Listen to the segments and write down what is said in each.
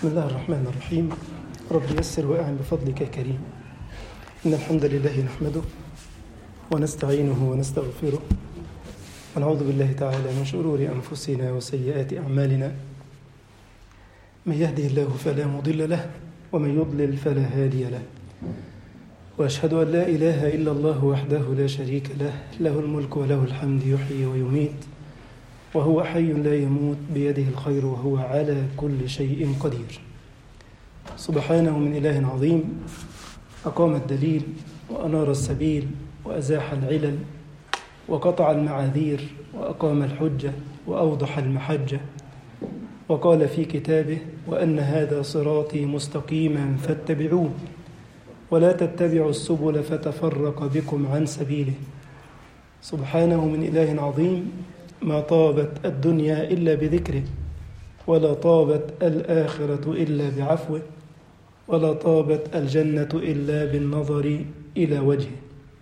بسم الله الرحمن الرحيم رب يسر وأعن بفضلك يا كريم إن الحمد لله نحمده ونستعينه ونستغفره ونعوذ بالله تعالى من شرور أنفسنا وسيئات أعمالنا من يهده الله فلا مضل له ومن يضلل فلا هادي له وأشهد أن لا إله إلا الله وحده لا شريك له له الملك وله الحمد يحيي ويميت وهو حي لا يموت بيده الخير وهو على كل شيء قدير سبحانه من إله عظيم أقام الدليل وأنار السبيل وأزاح العلل وقطع المعاذير وأقام الحجة وأوضح المحجة وقال في كتابه وأن هذا صراطي مستقيما فاتبعوه ولا تتبعوا السبل فتفرق بكم عن سبيله سبحانه من إله عظيم ما طابت الدنيا إلا بذكره ولا طابت الآخرة إلا بعفوه ولا طابت الجنة إلا بالنظر إلى وجهه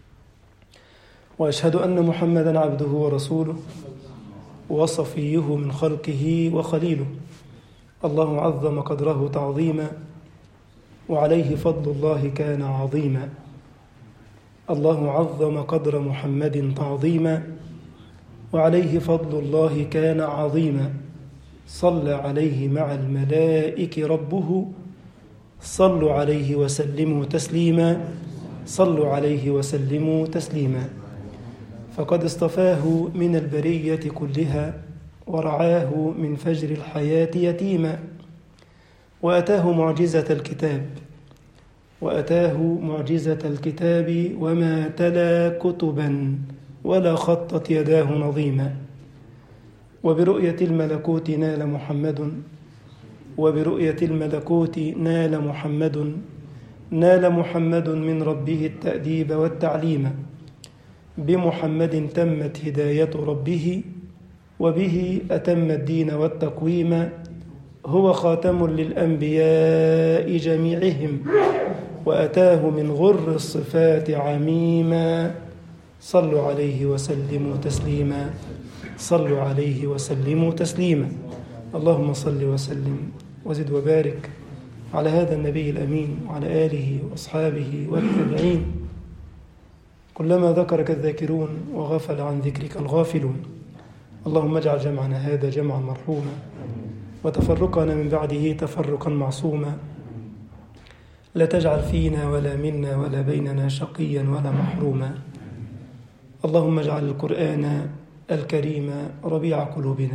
وأشهد أن محمدا عبده ورسوله وصفيه من خلقه وخليله الله عظم قدره تعظيما وعليه فضل الله كان عظيما الله عظم قدر محمد تعظيما وعليه فضل الله كان عظيما صلى عليه مع الملائكة ربه صلوا عليه وسلموا تسليما صلوا عليه وسلموا تسليما فقد اصطفاه من البرية كلها ورعاه من فجر الحياة يتيما وأتاه معجزة الكتاب وأتاه معجزة الكتاب وما تلا كتبا ولا خطت يداه نظيما وبرؤية الملكوت نال محمد وبرؤية الملكوت نال محمد نال محمد من ربه التأديب والتعليم بمحمد تمت هداية ربه وبه أتم الدين والتقويم هو خاتم للأنبياء جميعهم وأتاه من غر الصفات عميما صلوا عليه وسلموا تسليما صلوا عليه وسلموا تسليما اللهم صل وسلم وزد وبارك على هذا النبي الأمين وعلى آله وأصحابه والتابعين كلما ذكرك الذاكرون وغفل عن ذكرك الغافلون اللهم اجعل جمعنا هذا جمعا مرحوما وتفرقنا من بعده تفرقا معصوما لا تجعل فينا ولا منا ولا بيننا شقيا ولا محروما اللهم اجعل القرآن الكريم ربيع قلوبنا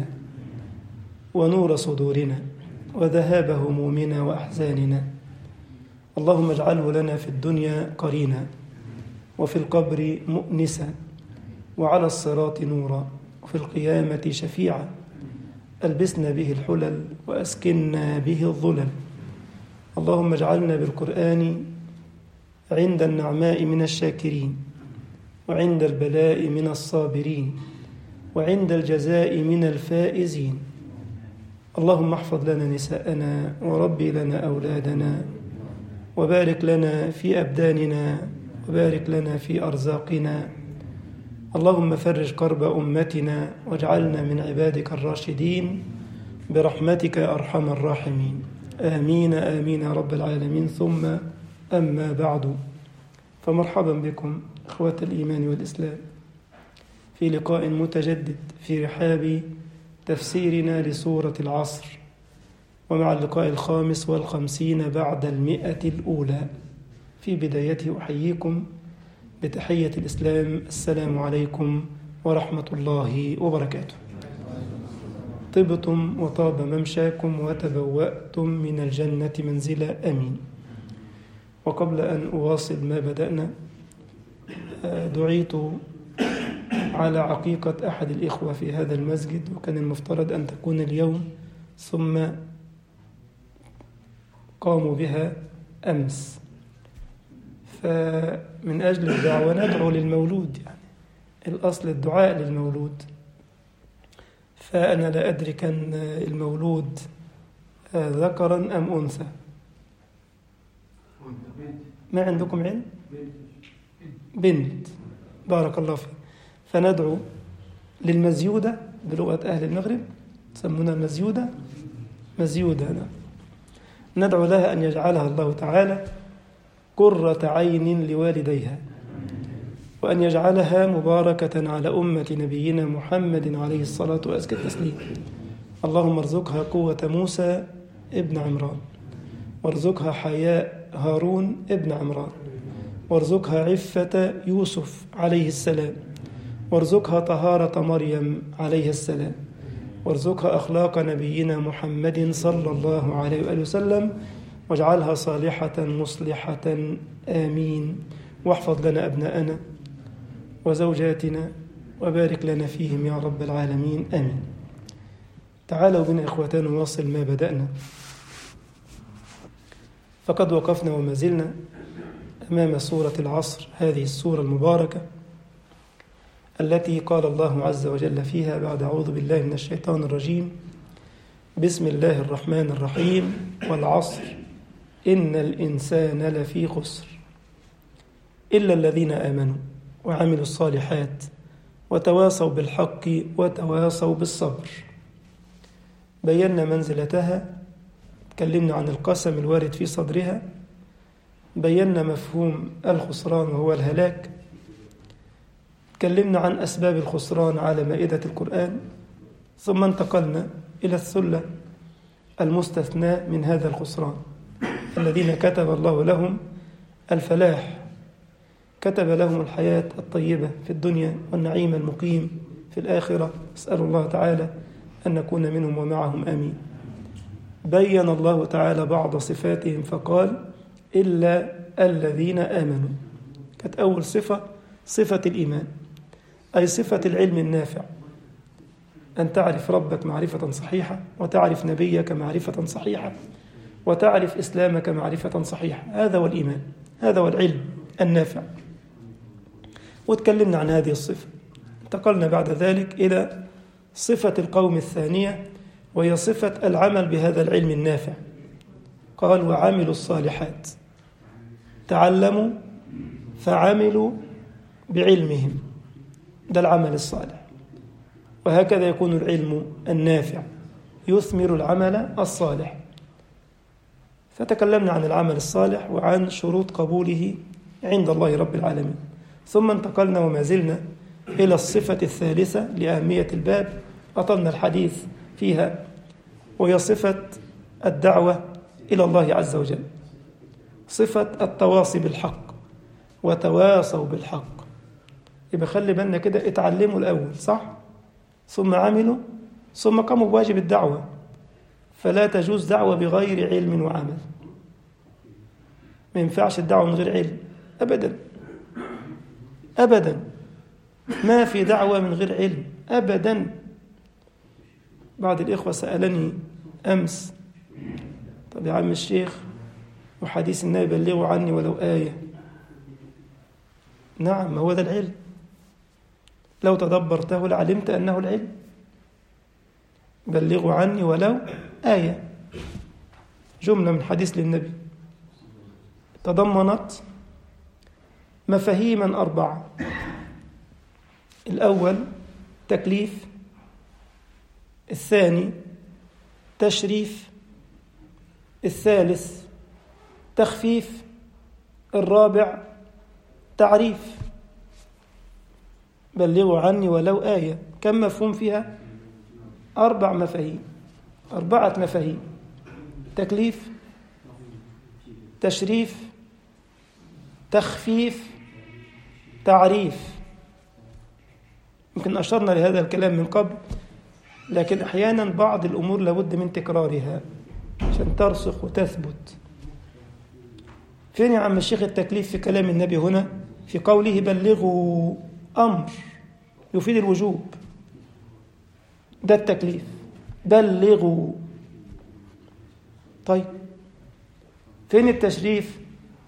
ونور صدورنا وذهاب همومنا وأحزاننا اللهم اجعله لنا في الدنيا قرينا وفي القبر مؤنسا وعلى الصراط نورا وفي القيامة شفيعا ألبسنا به الحلل وأسكنا به الظلل اللهم اجعلنا بالقرآن عند النعماء من الشاكرين وعند البلاء من الصابرين وعند الجزاء من الفائزين اللهم احفظ لنا نساءنا وربي لنا أولادنا وبارك لنا في أبداننا وبارك لنا في أرزاقنا اللهم فرج كرب أمتنا واجعلنا من عبادك الراشدين برحمتك يا أرحم الراحمين آمين آمين يا رب العالمين ثم أما بعد فمرحبا بكم إخوة الإيمان والإسلام في لقاء متجدد في رحاب تفسيرنا لسورة العصر ومع اللقاء الخامس والخمسين بعد المئة الأولى في بدايته أحييكم بتحية الإسلام السلام عليكم ورحمة الله وبركاته طبتم وطاب ممشاكم وتبوأتم من الجنة منزلا أمين وقبل أن أواصل ما بدأنا دعيت على عقيقة أحد الإخوة في هذا المسجد وكان المفترض أن تكون اليوم ثم قاموا بها أمس فمن أجل الدعوة ندعو للمولود يعني الأصل الدعاء للمولود فأنا لا أدري كان المولود ذكرا أم أنثى ما عندكم علم بنت بارك الله فيك فندعو للمزيودة بلغة أهل المغرب تسمونها مزيودة مزيودة نعم ندعو لها أن يجعلها الله تعالى قرة عين لوالديها وأن يجعلها مباركة على أمة نبينا محمد عليه الصلاة وأزكى التسليم اللهم ارزقها قوة موسى ابن عمران وارزقها حياء هارون ابن عمران وارزقها عفة يوسف عليه السلام وارزقها طهارة مريم عليه السلام وارزقها أخلاق نبينا محمد صلى الله عليه وآله وسلم واجعلها صالحة مصلحة آمين واحفظ لنا أبناءنا وزوجاتنا وبارك لنا فيهم يا رب العالمين آمين تعالوا بنا إخوتان نواصل ما بدأنا فقد وقفنا وما زلنا أمام سورة العصر هذه السورة المباركة التي قال الله عز وجل فيها بعد أعوذ بالله من الشيطان الرجيم بسم الله الرحمن الرحيم والعصر إن الإنسان لفي خسر إلا الذين آمنوا وعملوا الصالحات وتواصوا بالحق وتواصوا بالصبر بينا منزلتها تكلمنا عن القسم الوارد في صدرها بينا مفهوم الخسران وهو الهلاك تكلمنا عن أسباب الخسران على مائدة القرآن ثم انتقلنا إلى الثلة المستثناء من هذا الخسران الذين كتب الله لهم الفلاح كتب لهم الحياة الطيبة في الدنيا والنعيم المقيم في الآخرة أسأل الله تعالى أن نكون منهم ومعهم آمين بين الله تعالى بعض صفاتهم فقال إلا الذين آمنوا كانت أول صفة صفة الإيمان أي صفة العلم النافع أن تعرف ربك معرفة صحيحة وتعرف نبيك معرفة صحيحة وتعرف إسلامك معرفة صحيحة هذا هو الإيمان هذا هو العلم النافع وتكلمنا عن هذه الصفة انتقلنا بعد ذلك إلى صفة القوم الثانية وهي صفة العمل بهذا العلم النافع قال وعملوا الصالحات تعلموا فعملوا بعلمهم ده العمل الصالح وهكذا يكون العلم النافع يثمر العمل الصالح فتكلمنا عن العمل الصالح وعن شروط قبوله عند الله رب العالمين ثم انتقلنا وما زلنا إلى الصفة الثالثة لأهمية الباب أطلنا الحديث فيها وهي صفة الدعوة إلى الله عز وجل صفة التواصي بالحق وتواصوا بالحق يبقى خلي بالنا كده اتعلموا الأول صح ثم عملوا ثم قاموا بواجب الدعوة فلا تجوز دعوة بغير علم وعمل ما ينفعش الدعوة من غير علم أبدا أبدا ما في دعوة من غير علم أبدا بعض الإخوة سألني أمس طب يا عم الشيخ وحديث النبي بلغوا عني ولو آية نعم ما هو ده العلم لو تدبرته لعلمت أنه العلم بلغوا عني ولو آية جملة من حديث للنبي تضمنت مفاهيما أربعة الأول تكليف الثاني تشريف الثالث تخفيف الرابع تعريف بلغوا عني ولو آية كم مفهوم فيها أربع مفاهيم أربعة مفاهيم تكليف تشريف تخفيف تعريف يمكن أشرنا لهذا الكلام من قبل لكن أحيانا بعض الأمور لابد من تكرارها عشان ترسخ وتثبت فين يا عم الشيخ التكليف في كلام النبي هنا في قوله بلغوا أمر يفيد الوجوب ده التكليف بلغوا طيب فين التشريف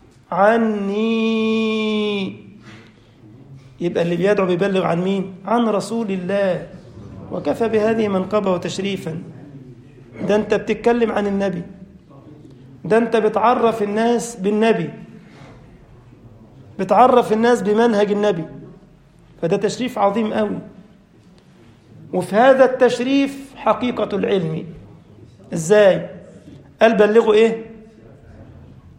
عني يبقى اللي بيدعو بيبلغ عن مين عن رسول الله وكفى بهذه منقبة وتشريفا ده انت بتتكلم عن النبي ده انت بتعرف الناس بالنبي بتعرف الناس بمنهج النبي فده تشريف عظيم قوي وفي هذا التشريف حقيقة العلم ازاي قال بلغوا ايه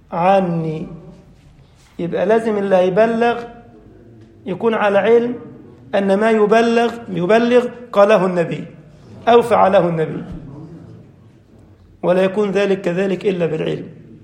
عني يبقى لازم اللي هيبلغ يكون على علم أن ما يبلغ يبلغ قاله النبي أو فعله النبي ولا يكون ذلك كذلك إلا بالعلم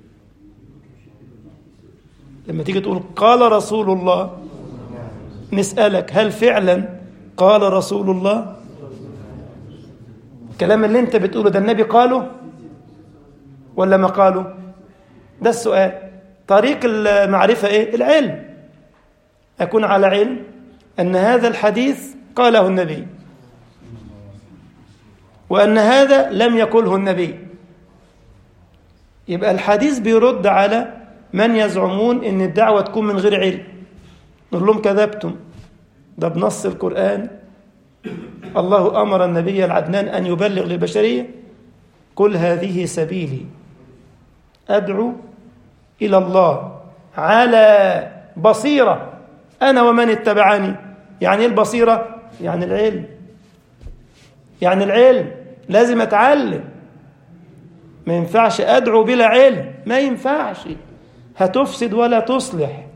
لما تيجي تقول قال رسول الله نسألك هل فعلا قال رسول الله الكلام اللي انت بتقوله ده النبي قاله ولا ما قاله ده السؤال طريق المعرفة ايه العلم أكون على علم أن هذا الحديث قاله النبي وأن هذا لم يقله النبي يبقى الحديث بيرد على من يزعمون أن الدعوة تكون من غير علم نقول لهم كذبتم ده بنص القرآن الله أمر النبي العدنان أن يبلغ للبشرية قل هذه سبيلي أدعو إلى الله على بصيرة أنا ومن اتبعني يعني إيه البصيرة؟ يعني العلم يعني العلم لازم أتعلم ما ينفعش أدعو بلا علم ما ينفعش هتفسد ولا تصلح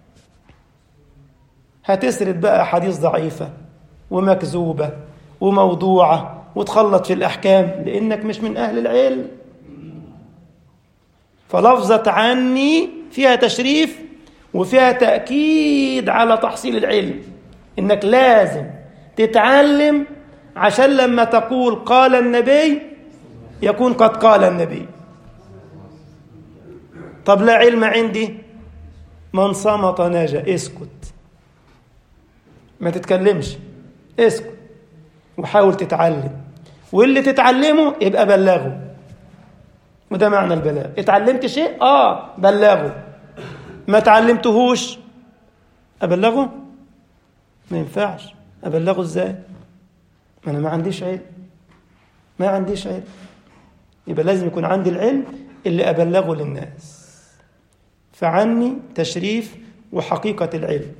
هتسرد بقى أحاديث ضعيفة ومكذوبة وموضوعة وتخلط في الأحكام لأنك مش من أهل العلم فلفظة عني فيها تشريف وفيها تأكيد على تحصيل العلم إنك لازم تتعلم عشان لما تقول قال النبي يكون قد قال النبي طب لا علم عندي من صمت نجا اسكت ما تتكلمش اسكت وحاول تتعلم واللي تتعلمه يبقى بلغه وده معنى البلاغ اتعلمت شيء اه بلغه ما تعلمتهوش ابلغه ما ينفعش ابلغه ازاي ما انا ما عنديش علم ما عنديش علم يبقى لازم يكون عندي العلم اللي ابلغه للناس فعني تشريف وحقيقة العلم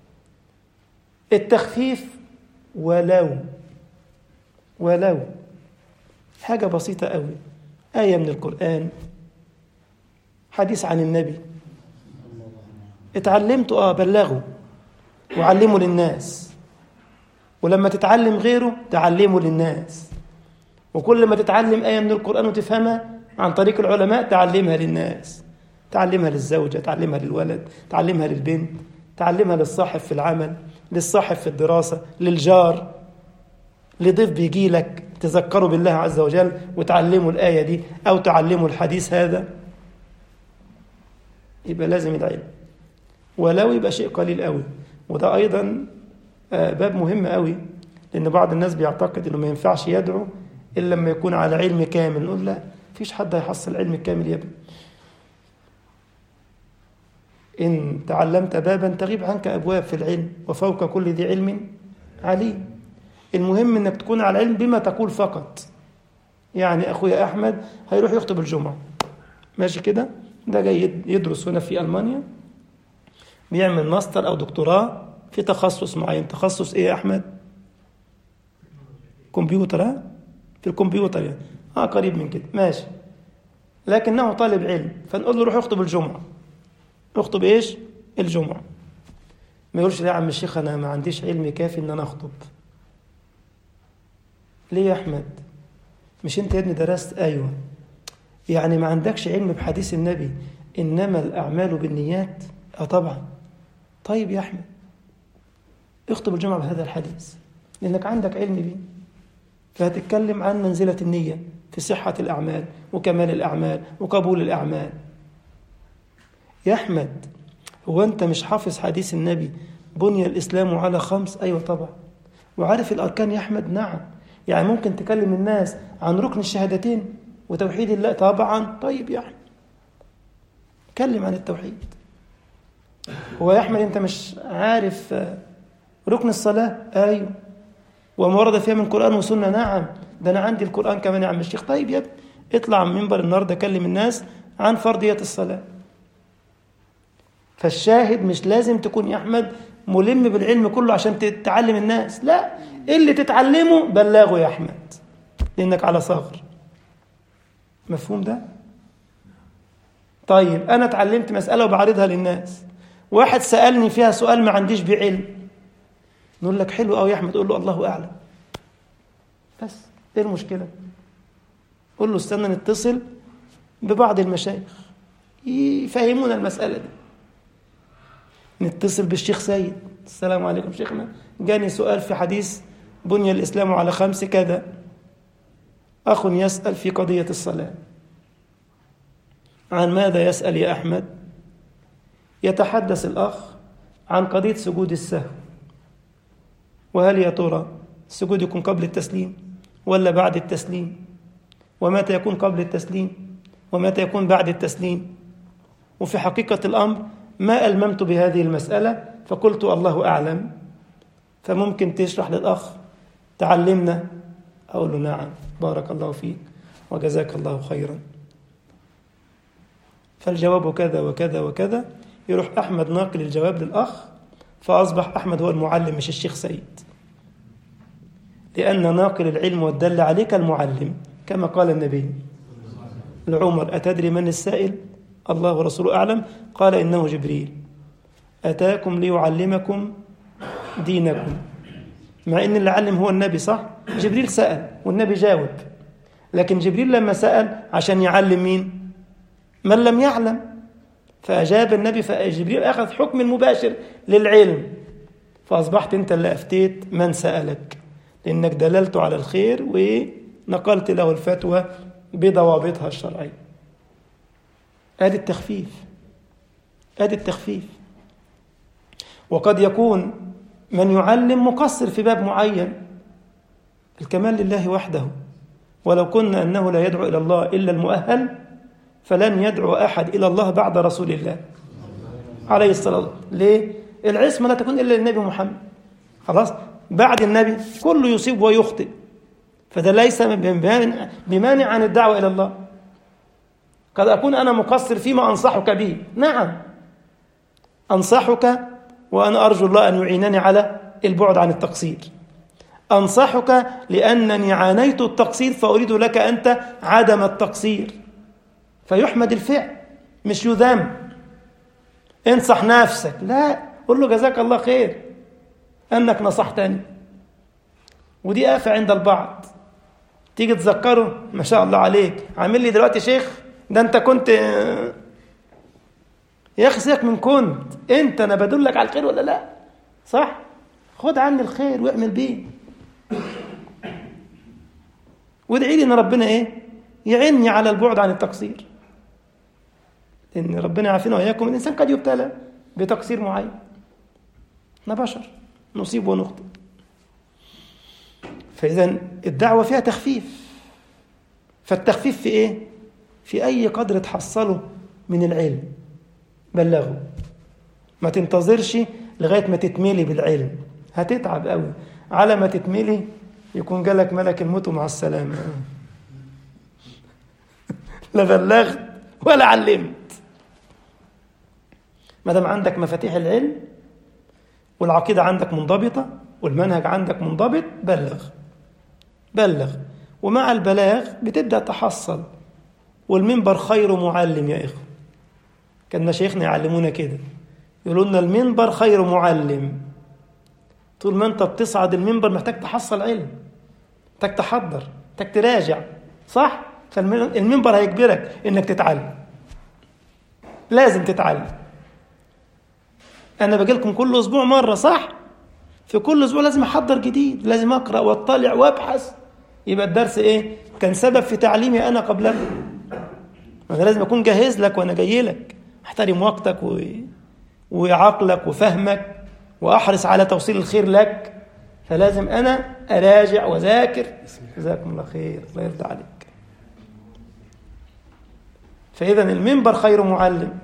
التخفيف ولو ولو حاجة بسيطة قوي آية من القرآن حديث عن النبي اتعلمته اه بلغه وعلمه للناس ولما تتعلم غيره تعلمه للناس وكل ما تتعلم آية من القرآن وتفهمها عن طريق العلماء تعلمها للناس تعلمها للزوجة تعلمها للولد تعلمها للبنت تعلمها للصاحب في العمل للصاحب في الدراسة للجار لضيف بيجي لك تذكروا بالله عز وجل وتعلموا الآية دي أو تعلموا الحديث هذا يبقى لازم العلم ولو يبقى شيء قليل قوي وده أيضا باب مهم قوي لأن بعض الناس بيعتقد أنه ما ينفعش يدعو إلا لما يكون على علم كامل نقول لا فيش حد هيحصل علم كامل يا ابني إن تعلمت بابا تغيب عنك أبواب في العلم وفوق كل ذي علم عليم المهم انك تكون على علم بما تقول فقط يعني اخويا احمد هيروح يخطب الجمعه ماشي كده ده جاي يدرس هنا في المانيا بيعمل ماستر او دكتوراه في تخصص معين تخصص ايه يا احمد كمبيوتر ها في الكمبيوتر يعني اه قريب من كده ماشي لكنه طالب علم فنقول له روح اخطب الجمعه اخطب ايش الجمعه ما يقولش لا يا عم الشيخ انا ما عنديش علم كافي ان انا اخطب ليه يا أحمد مش أنت يا ابني درست أيوة يعني ما عندكش علم بحديث النبي إنما الأعمال بالنيات أه طبعا طيب يا أحمد اخطب الجمعة بهذا الحديث لأنك عندك علم بيه فهتتكلم عن منزلة النية في صحة الأعمال وكمال الأعمال وقبول الأعمال يا أحمد هو أنت مش حافظ حديث النبي بني الإسلام على خمس أيوة طبعا وعارف الأركان يا أحمد نعم يعني ممكن تكلم الناس عن ركن الشهادتين وتوحيد الله طبعا طيب يا احمد كلم عن التوحيد هو يا احمد انت مش عارف ركن الصلاه ايوه وما ورد فيها من قران وسنه نعم ده انا عندي القران كمان يا عم الشيخ طيب يا ابني اطلع من منبر النهارده كلم الناس عن فرضيه الصلاه فالشاهد مش لازم تكون يا احمد ملم بالعلم كله عشان تعلم الناس لا اللي تتعلمه بلغه يا احمد لانك على صغر مفهوم ده طيب أنا اتعلمت مسألة وبعرضها للناس واحد سألني فيها سؤال ما عنديش بيه علم نقول لك حلو قوي يا أحمد قول له الله أعلم بس إيه المشكلة قول له استنى نتصل ببعض المشايخ يفهمونا المسألة دي نتصل بالشيخ سيد السلام عليكم شيخنا جاني سؤال في حديث بني الإسلام على خمس كذا أخ يسأل في قضية الصلاة عن ماذا يسأل يا أحمد يتحدث الأخ عن قضية سجود السهو وهل يا ترى السجود يكون قبل التسليم ولا بعد التسليم ومتى يكون قبل التسليم ومتى يكون بعد التسليم وفي حقيقة الأمر ما ألممت بهذه المسألة فقلت الله أعلم فممكن تشرح للأخ تعلمنا أقول له نعم بارك الله فيك وجزاك الله خيرا فالجواب كذا وكذا وكذا يروح أحمد ناقل الجواب للأخ فأصبح أحمد هو المعلم مش الشيخ سيد لأن ناقل العلم والدل عليك المعلم كما قال النبي لعمر أتدري من السائل الله ورسوله أعلم قال إنه جبريل أتاكم ليعلمكم دينكم مع إن اللي علم هو النبي صح جبريل سأل والنبي جاوب لكن جبريل لما سأل عشان يعلم مين من لم يعلم فأجاب النبي فجبريل أخذ حكم المباشر للعلم فأصبحت أنت اللي أفتيت من سألك لأنك دللت على الخير ونقلت له الفتوى بضوابطها الشرعية آدي التخفيف آدي التخفيف وقد يكون من يعلم مقصر في باب معين الكمال لله وحده ولو كنا أنه لا يدعو إلى الله إلا المؤهل فلن يدعو أحد إلى الله بعد رسول الله عليه الصلاة والسلام ليه؟ العصمة لا تكون إلا للنبي محمد خلاص بعد النبي كله يصيب ويخطئ فده ليس بمانع عن الدعوة إلى الله قد أكون أنا مقصر فيما أنصحك به نعم أنصحك وأنا أرجو الله أن يعينني على البعد عن التقصير أنصحك لأنني عانيت التقصير فأريد لك أنت عدم التقصير فيحمد الفعل مش يذم انصح نفسك لا قل له جزاك الله خير أنك نصحتني ودي آفة عند البعض تيجي تذكره ما شاء الله عليك عامل لي دلوقتي شيخ ده انت كنت يا اخي سيبك من كنت انت انا بدلك على الخير ولا لا صح خد عني الخير واعمل بيه وادعي لي ان ربنا ايه يعني على البعد عن التقصير ان ربنا يعافينا واياكم الانسان قد يبتلى بتقصير معين احنا بشر نصيب ونخطئ فاذا الدعوه فيها تخفيف فالتخفيف في ايه في اي قدر تحصله من العلم بلغه ما تنتظرش لغايه ما تتملي بالعلم هتتعب قوي على ما تتملي يكون جالك ملك الموت مع السلامه لا بلغت ولا علمت ما دام عندك مفاتيح العلم والعقيده عندك منضبطه والمنهج عندك منضبط بلغ بلغ ومع البلاغ بتبدا تحصل والمنبر خير معلم يا اخوه كان مشايخنا يعلمونا كده يقولوا لنا المنبر خير معلم طول ما انت بتصعد المنبر محتاج تحصل علم محتاج تحضر محتاج تراجع صح فالمنبر هيجبرك انك تتعلم لازم تتعلم انا باجي لكم كل اسبوع مره صح في كل اسبوع لازم احضر جديد لازم اقرا واطلع وابحث يبقى الدرس ايه كان سبب في تعليمي انا قبلكم انا لازم اكون جاهز لك وانا جاي لك احترم وقتك و... وعقلك وفهمك واحرص على توصيل الخير لك فلازم انا اراجع واذاكر جزاكم الله خير الله يرضى عليك فاذا المنبر خير معلم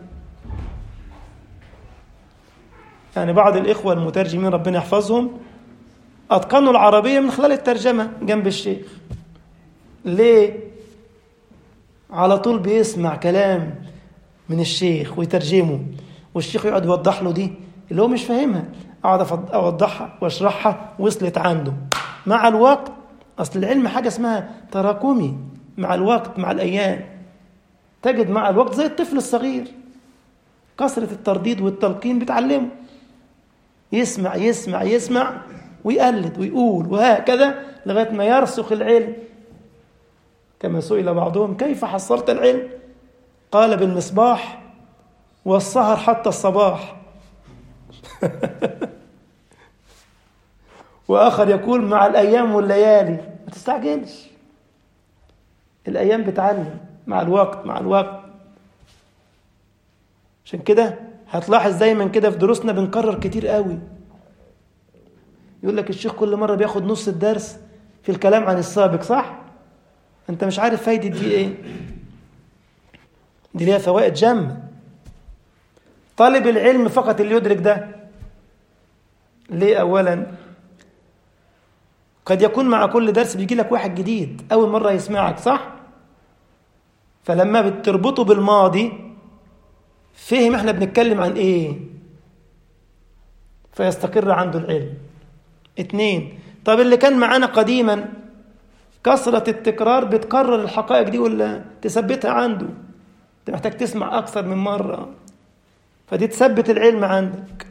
يعني بعض الاخوه المترجمين ربنا يحفظهم اتقنوا العربيه من خلال الترجمه جنب الشيخ ليه على طول بيسمع كلام من الشيخ ويترجمه والشيخ يقعد يوضح له دي اللي هو مش فاهمها اقعد اوضحها واشرحها وصلت عنده مع الوقت اصل العلم حاجه اسمها تراكمي مع الوقت مع الايام تجد مع الوقت زي الطفل الصغير كثرة الترديد والتلقين بتعلمه يسمع يسمع يسمع ويقلد ويقول وهكذا لغاية ما يرسخ العلم كما سئل بعضهم كيف حصلت العلم قال بالمصباح والسهر حتى الصباح وآخر يقول مع الأيام والليالي ما تستعجلش الأيام بتعلم مع الوقت مع الوقت عشان كده هتلاحظ دايما كده في دروسنا بنكرر كتير قوي يقول لك الشيخ كل مرة بياخد نص الدرس في الكلام عن السابق صح؟ انت مش عارف فايدة دي ايه دي ليها فوائد جامة طالب العلم فقط اللي يدرك ده ليه اولا قد يكون مع كل درس بيجي لك واحد جديد اول مرة يسمعك صح فلما بتربطه بالماضي فهم احنا بنتكلم عن ايه فيستقر عنده العلم اتنين طب اللي كان معانا قديما كثرة التكرار بتكرر الحقائق دي ولا تثبتها عنده انت محتاج تسمع اكثر من مرة فدي تثبت العلم عندك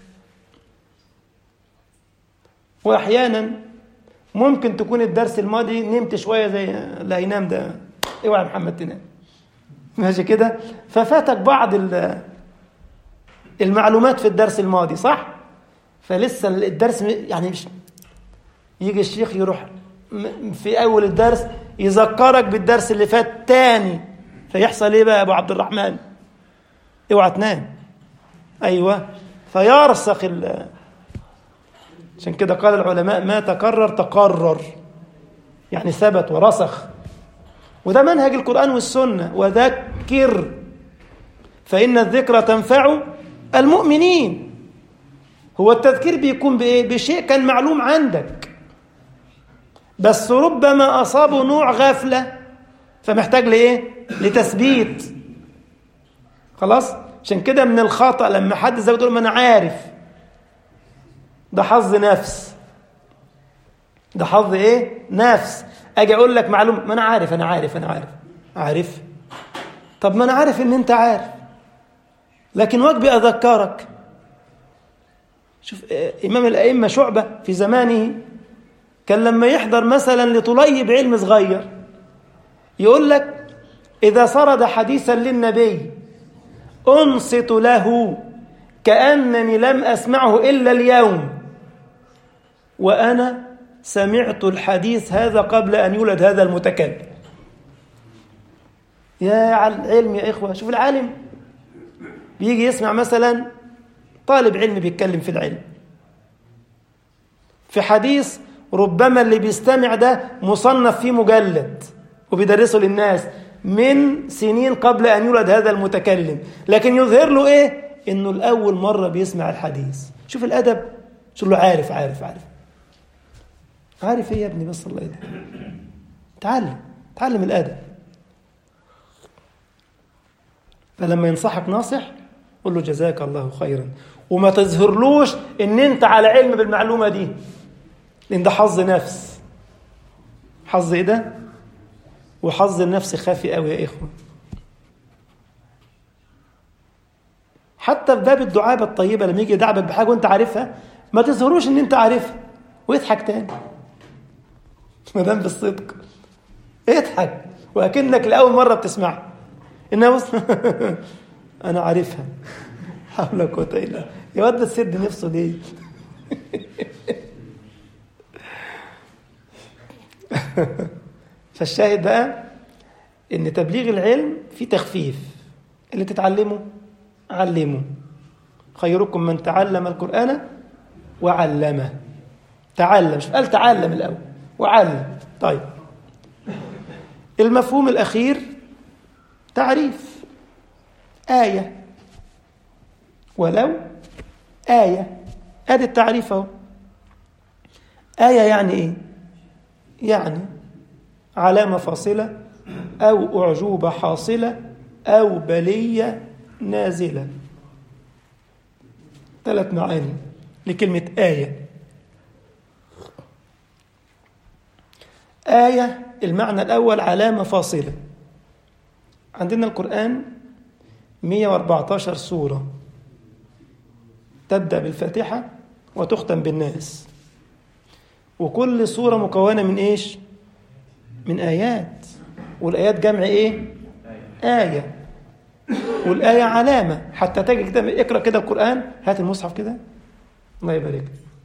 واحيانا ممكن تكون الدرس الماضي نمت شوية زي اللي هينام ده اوعى يا محمد تنام ماشي كده ففاتك بعض المعلومات في الدرس الماضي صح فلسه الدرس يعني مش يجي الشيخ يروح في اول الدرس يذكرك بالدرس اللي فات تاني فيحصل ايه بقى يا ابو عبد الرحمن اوعى تنام ايوه فيرسخ ال عشان كده قال العلماء ما تكرر تقرر يعني ثبت ورسخ وده منهج القرآن والسنة وذكر فإن الذكرى تنفع المؤمنين هو التذكير بيكون بإيه؟ بشيء كان معلوم عندك بس ربما أصابه نوع غفلة فمحتاج لإيه؟ لتثبيت خلاص؟ عشان كده من الخطأ لما حد زي يقول ما أنا عارف ده حظ نفس ده حظ إيه؟ نفس أجي أقول لك معلومة ما أنا عارف أنا عارف أنا عارف عارف طب ما أنا عارف إن أنت عارف لكن واجبي أذكرك شوف إمام الأئمة شعبة في زمانه كان لما يحضر مثلا لطليب علم صغير يقول لك إذا سرد حديثا للنبي أنصت له كأنني لم أسمعه إلا اليوم وأنا سمعت الحديث هذا قبل أن يولد هذا المتكلم يا العلم يا إخوة شوف العالم بيجي يسمع مثلا طالب علم بيتكلم في العلم في حديث ربما اللي بيستمع ده مصنف فيه مجلد وبيدرسه للناس من سنين قبل أن يولد هذا المتكلم لكن يظهر له إيه إنه الأول مرة بيسمع الحديث شوف الأدب شو له عارف عارف عارف عارف إيه يا ابني بس الله يدعي تعلم تعلم الأدب فلما ينصحك ناصح قل له جزاك الله خيرا وما تظهرلوش ان انت على علم بالمعلومه دي لان ده حظ نفس حظ ايه ده وحظ النفس خافي قوي يا اخوه حتى في باب الدعابه الطيبه لما يجي يدعبك بحاجه وانت عارفها ما تظهروش ان انت عارفها ويضحك تاني ما دام بالصدق اضحك واكنك لاول مره بتسمعها انها بص انا عارفها حول ولا قوه الا بالله يا واد تسد نفسه ليه فالشاهد بقى ان تبليغ العلم في تخفيف اللي تتعلمه علمه خيركم من تعلم القرآن وعلمه تعلم مش قال تعلم الأول وعلم طيب المفهوم الأخير تعريف آية ولو آية أدي التعريف أهو آية يعني إيه؟ يعني علامة فاصلة أو أعجوبة حاصلة أو بلية نازلة ثلاث معاني لكلمة آية آية المعنى الأول علامة فاصلة عندنا القرآن 114 سورة تبدأ بالفاتحة وتختم بالناس وكل سورة مكونة من إيش؟ من آيات والآيات جمع إيه؟ آية والآية علامة حتى تجي كده اقرأ كده القرآن هات المصحف كده الله يبارك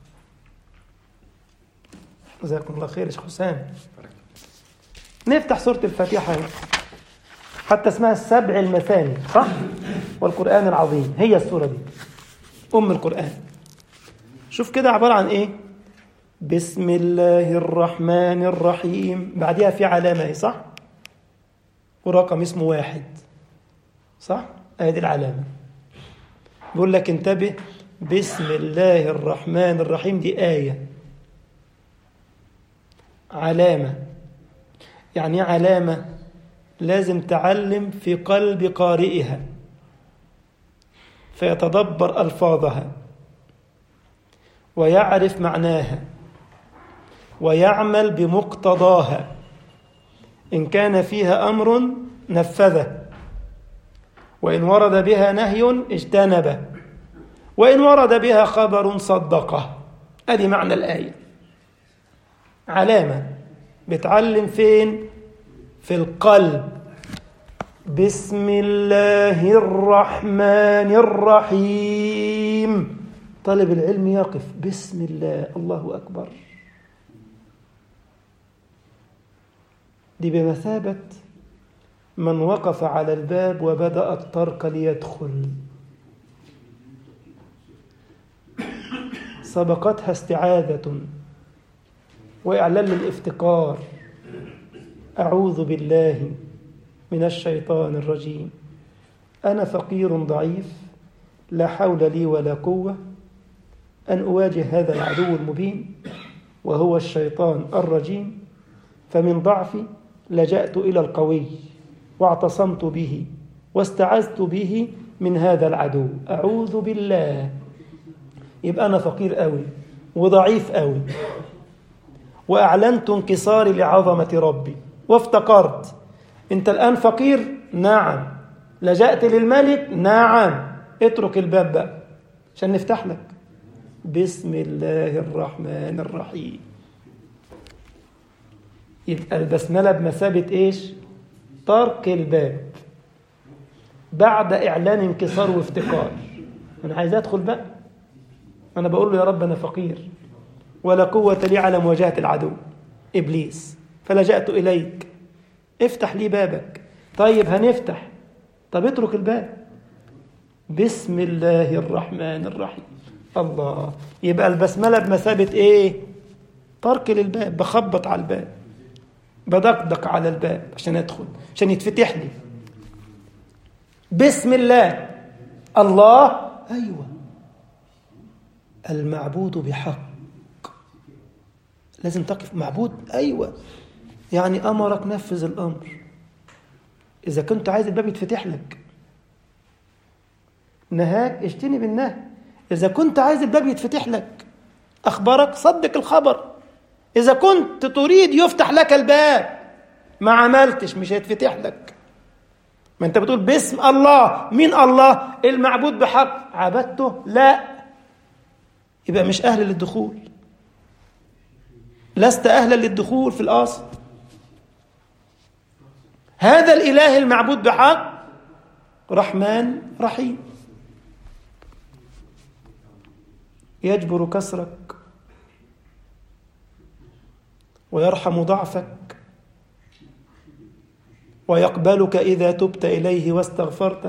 جزاكم الله خير يا شيخ حسام نفتح سورة الفاتحة حتى اسمها السبع المثاني صح؟ والقرآن العظيم هي السورة دي أم القرآن شوف كده عبارة عن إيه؟ بسم الله الرحمن الرحيم بعدها في علامة إيه صح؟ ورقم اسمه واحد صح؟ ادي العلامة بيقول لك انتبه بسم الله الرحمن الرحيم دي آية علامة يعني علامة لازم تعلم في قلب قارئها فيتدبر ألفاظها ويعرف معناها ويعمل بمقتضاها إن كان فيها أمر نفذه وإن ورد بها نهي اجتنبه وإن ورد بها خبر صدقه أدي معنى الآية علامة بتعلم فين في القلب بسم الله الرحمن الرحيم طالب العلم يقف بسم الله الله أكبر دي بمثابة من وقف على الباب وبدأ الطرق ليدخل سبقتها استعاذة وإعلان للافتقار أعوذ بالله من الشيطان الرجيم أنا فقير ضعيف لا حول لي ولا قوة أن أواجه هذا العدو المبين وهو الشيطان الرجيم فمن ضعفي لجأت إلى القوي واعتصمت به واستعذت به من هذا العدو أعوذ بالله يبقى أنا فقير قوي وضعيف قوي وأعلنت انكساري لعظمة ربي وافتقرت أنت الآن فقير نعم لجأت للملك نعم اترك الباب بقى عشان نفتح لك بسم الله الرحمن الرحيم يبقى البسملة بمثابة إيش طرق الباب بعد إعلان انكسار وافتقار أنا عايز أدخل بقى أنا بقول له يا رب أنا فقير ولا قوة لي على مواجهة العدو إبليس فلجأت إليك افتح لي بابك طيب هنفتح طب اترك الباب بسم الله الرحمن الرحيم الله يبقى البسملة بمثابة ايه طرق للباب بخبط على الباب بدقدق على الباب عشان ادخل عشان يتفتح لي بسم الله الله ايوه المعبود بحق لازم تقف معبود ايوه يعني امرك نفذ الامر اذا كنت عايز الباب يتفتح لك نهاك اجتنب النهي اذا كنت عايز الباب يتفتح لك اخبرك صدق الخبر اذا كنت تريد يفتح لك الباب ما عملتش مش هيتفتح لك ما انت بتقول باسم الله مين الله المعبود بحق عبدته لا يبقى مش اهل للدخول لست اهلا للدخول في الاصل هذا الاله المعبود بحق رحمن رحيم يجبر كسرك ويرحم ضعفك ويقبلك اذا تبت اليه واستغفرته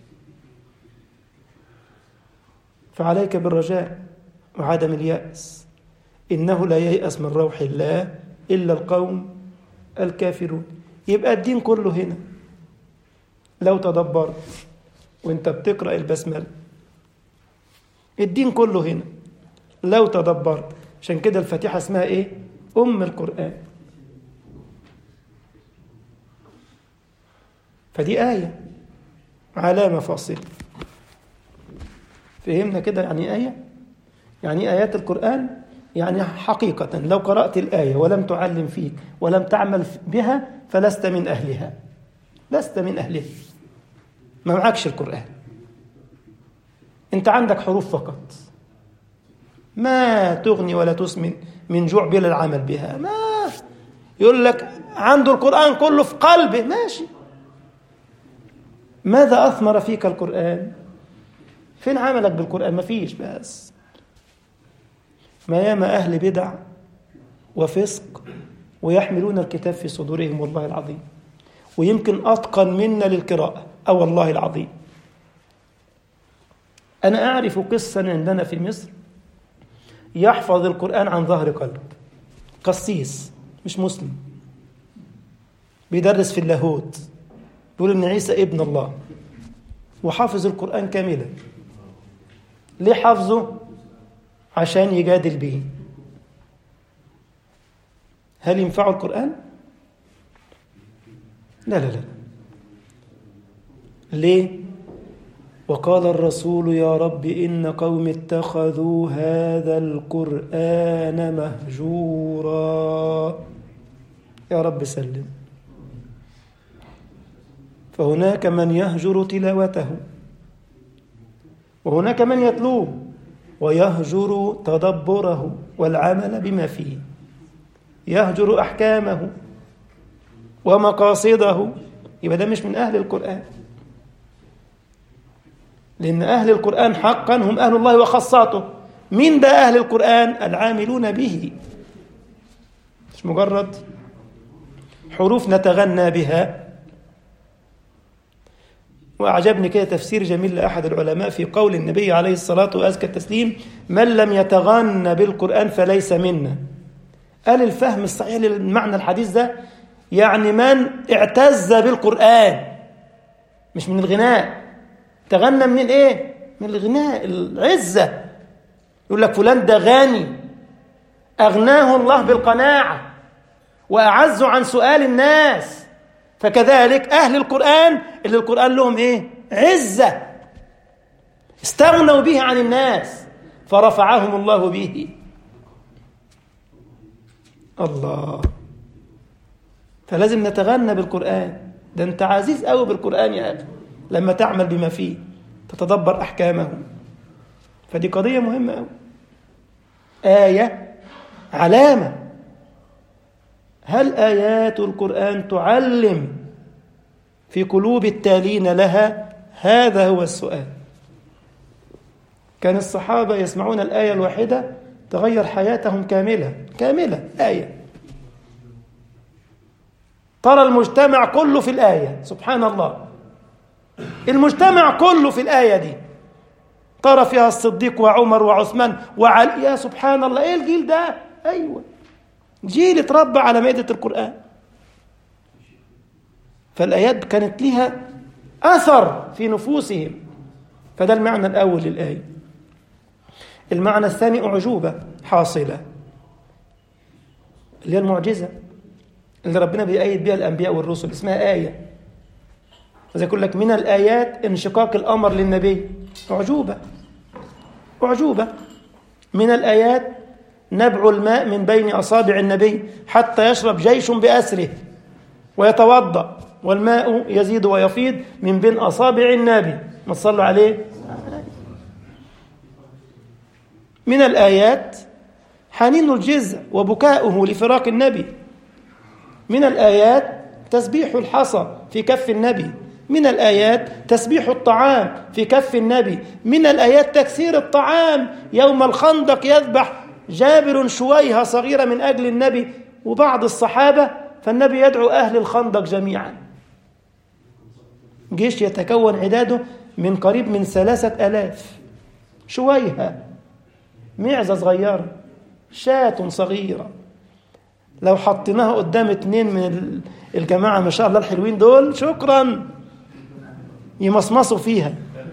فعليك بالرجاء وعدم الياس انه لا ييأس من روح الله الا القوم الكافرون يبقى الدين كله هنا لو تدبرت وانت بتقرا البسمله الدين كله هنا لو تدبرت عشان كده الفاتحه اسمها ايه ام القران فدي ايه علامه فاصله فهمنا كده يعني ايه يعني ايات القران يعني حقيقه لو قرات الايه ولم تعلم فيك ولم تعمل بها فلست من اهلها لست من أهله ما معكش القرآن أنت عندك حروف فقط ما تغني ولا تسمن من جوع بلا العمل بها ما يقول لك عنده القرآن كله في قلبه ماشي ماذا أثمر فيك القرآن فين عملك بالقرآن ما فيش بس ما ياما أهل بدع وفسق ويحملون الكتاب في صدورهم والله العظيم ويمكن أتقن منا للقراءة أو والله العظيم أنا أعرف قصة عندنا في مصر يحفظ القرآن عن ظهر قلب قسيس مش مسلم بيدرس في اللاهوت بيقول إن عيسى ابن الله وحافظ القرآن كاملا ليه حافظه؟ عشان يجادل به هل ينفع القرآن؟ لا لا لا ليه؟ وقال الرسول يا رب إن قوم اتخذوا هذا القرآن مهجورا يا رب سلم فهناك من يهجر تلاوته وهناك من يتلوه ويهجر تدبره والعمل بما فيه يهجر أحكامه ومقاصده يبقى ده مش من أهل القرآن لأن أهل القرآن حقا هم أهل الله وخاصاته مين بقى أهل القرآن العاملون به مش مجرد حروف نتغنى بها وأعجبني كده تفسير جميل لأحد العلماء في قول النبي عليه الصلاة وأزكى التسليم من لم يتغنى بالقرآن فليس منا قال الفهم الصحيح للمعنى الحديث ده يعني من اعتز بالقرآن مش من الغناء تغنى من ايه من الغناء العزة يقول لك فلان ده غني أغناه الله بالقناعة وأعز عن سؤال الناس فكذلك أهل القرآن اللي القرآن لهم إيه عزة استغنوا به عن الناس فرفعهم الله به الله فلازم نتغنى بالقرآن ده أنت عزيز قوي بالقرآن يا أخي لما تعمل بما فيه تتدبر أحكامه فدي قضية مهمة قوي آية علامة هل آيات القرآن تعلم في قلوب التالين لها هذا هو السؤال كان الصحابة يسمعون الآية الواحدة تغير حياتهم كاملة كاملة آية ترى المجتمع كله في الآية سبحان الله المجتمع كله في الآية دي ترى فيها الصديق وعمر وعثمان وعلي يا سبحان الله ايه الجيل ده ايوه جيل اتربى على مائدة القرآن فالآيات كانت لها أثر في نفوسهم فده المعنى الأول للآية المعنى الثاني أعجوبة حاصلة اللي هي المعجزة اللي ربنا بيأيد بها الأنبياء والرسل اسمها آية زي يقول لك من الآيات انشقاق الأمر للنبي أعجوبة أعجوبة من الآيات نبع الماء من بين أصابع النبي حتى يشرب جيش بأسره ويتوضأ والماء يزيد ويفيض من بين أصابع النبي ما تصلوا عليه من الآيات حنين الجزع وبكاؤه لفراق النبي من الآيات تسبيح الحصى في كف النبي من الآيات تسبيح الطعام في كف النبي من الآيات تكثير الطعام يوم الخندق يذبح جابر شويهة صغيرة من أجل النبي وبعض الصحابة فالنبي يدعو أهل الخندق جميعا جيش يتكون عداده من قريب من ثلاثة ألاف شويهة معزة صغيرة شاة صغيرة لو حطيناها قدام اتنين من الجماعة ما شاء الله الحلوين دول شكرا يمصمصوا فيها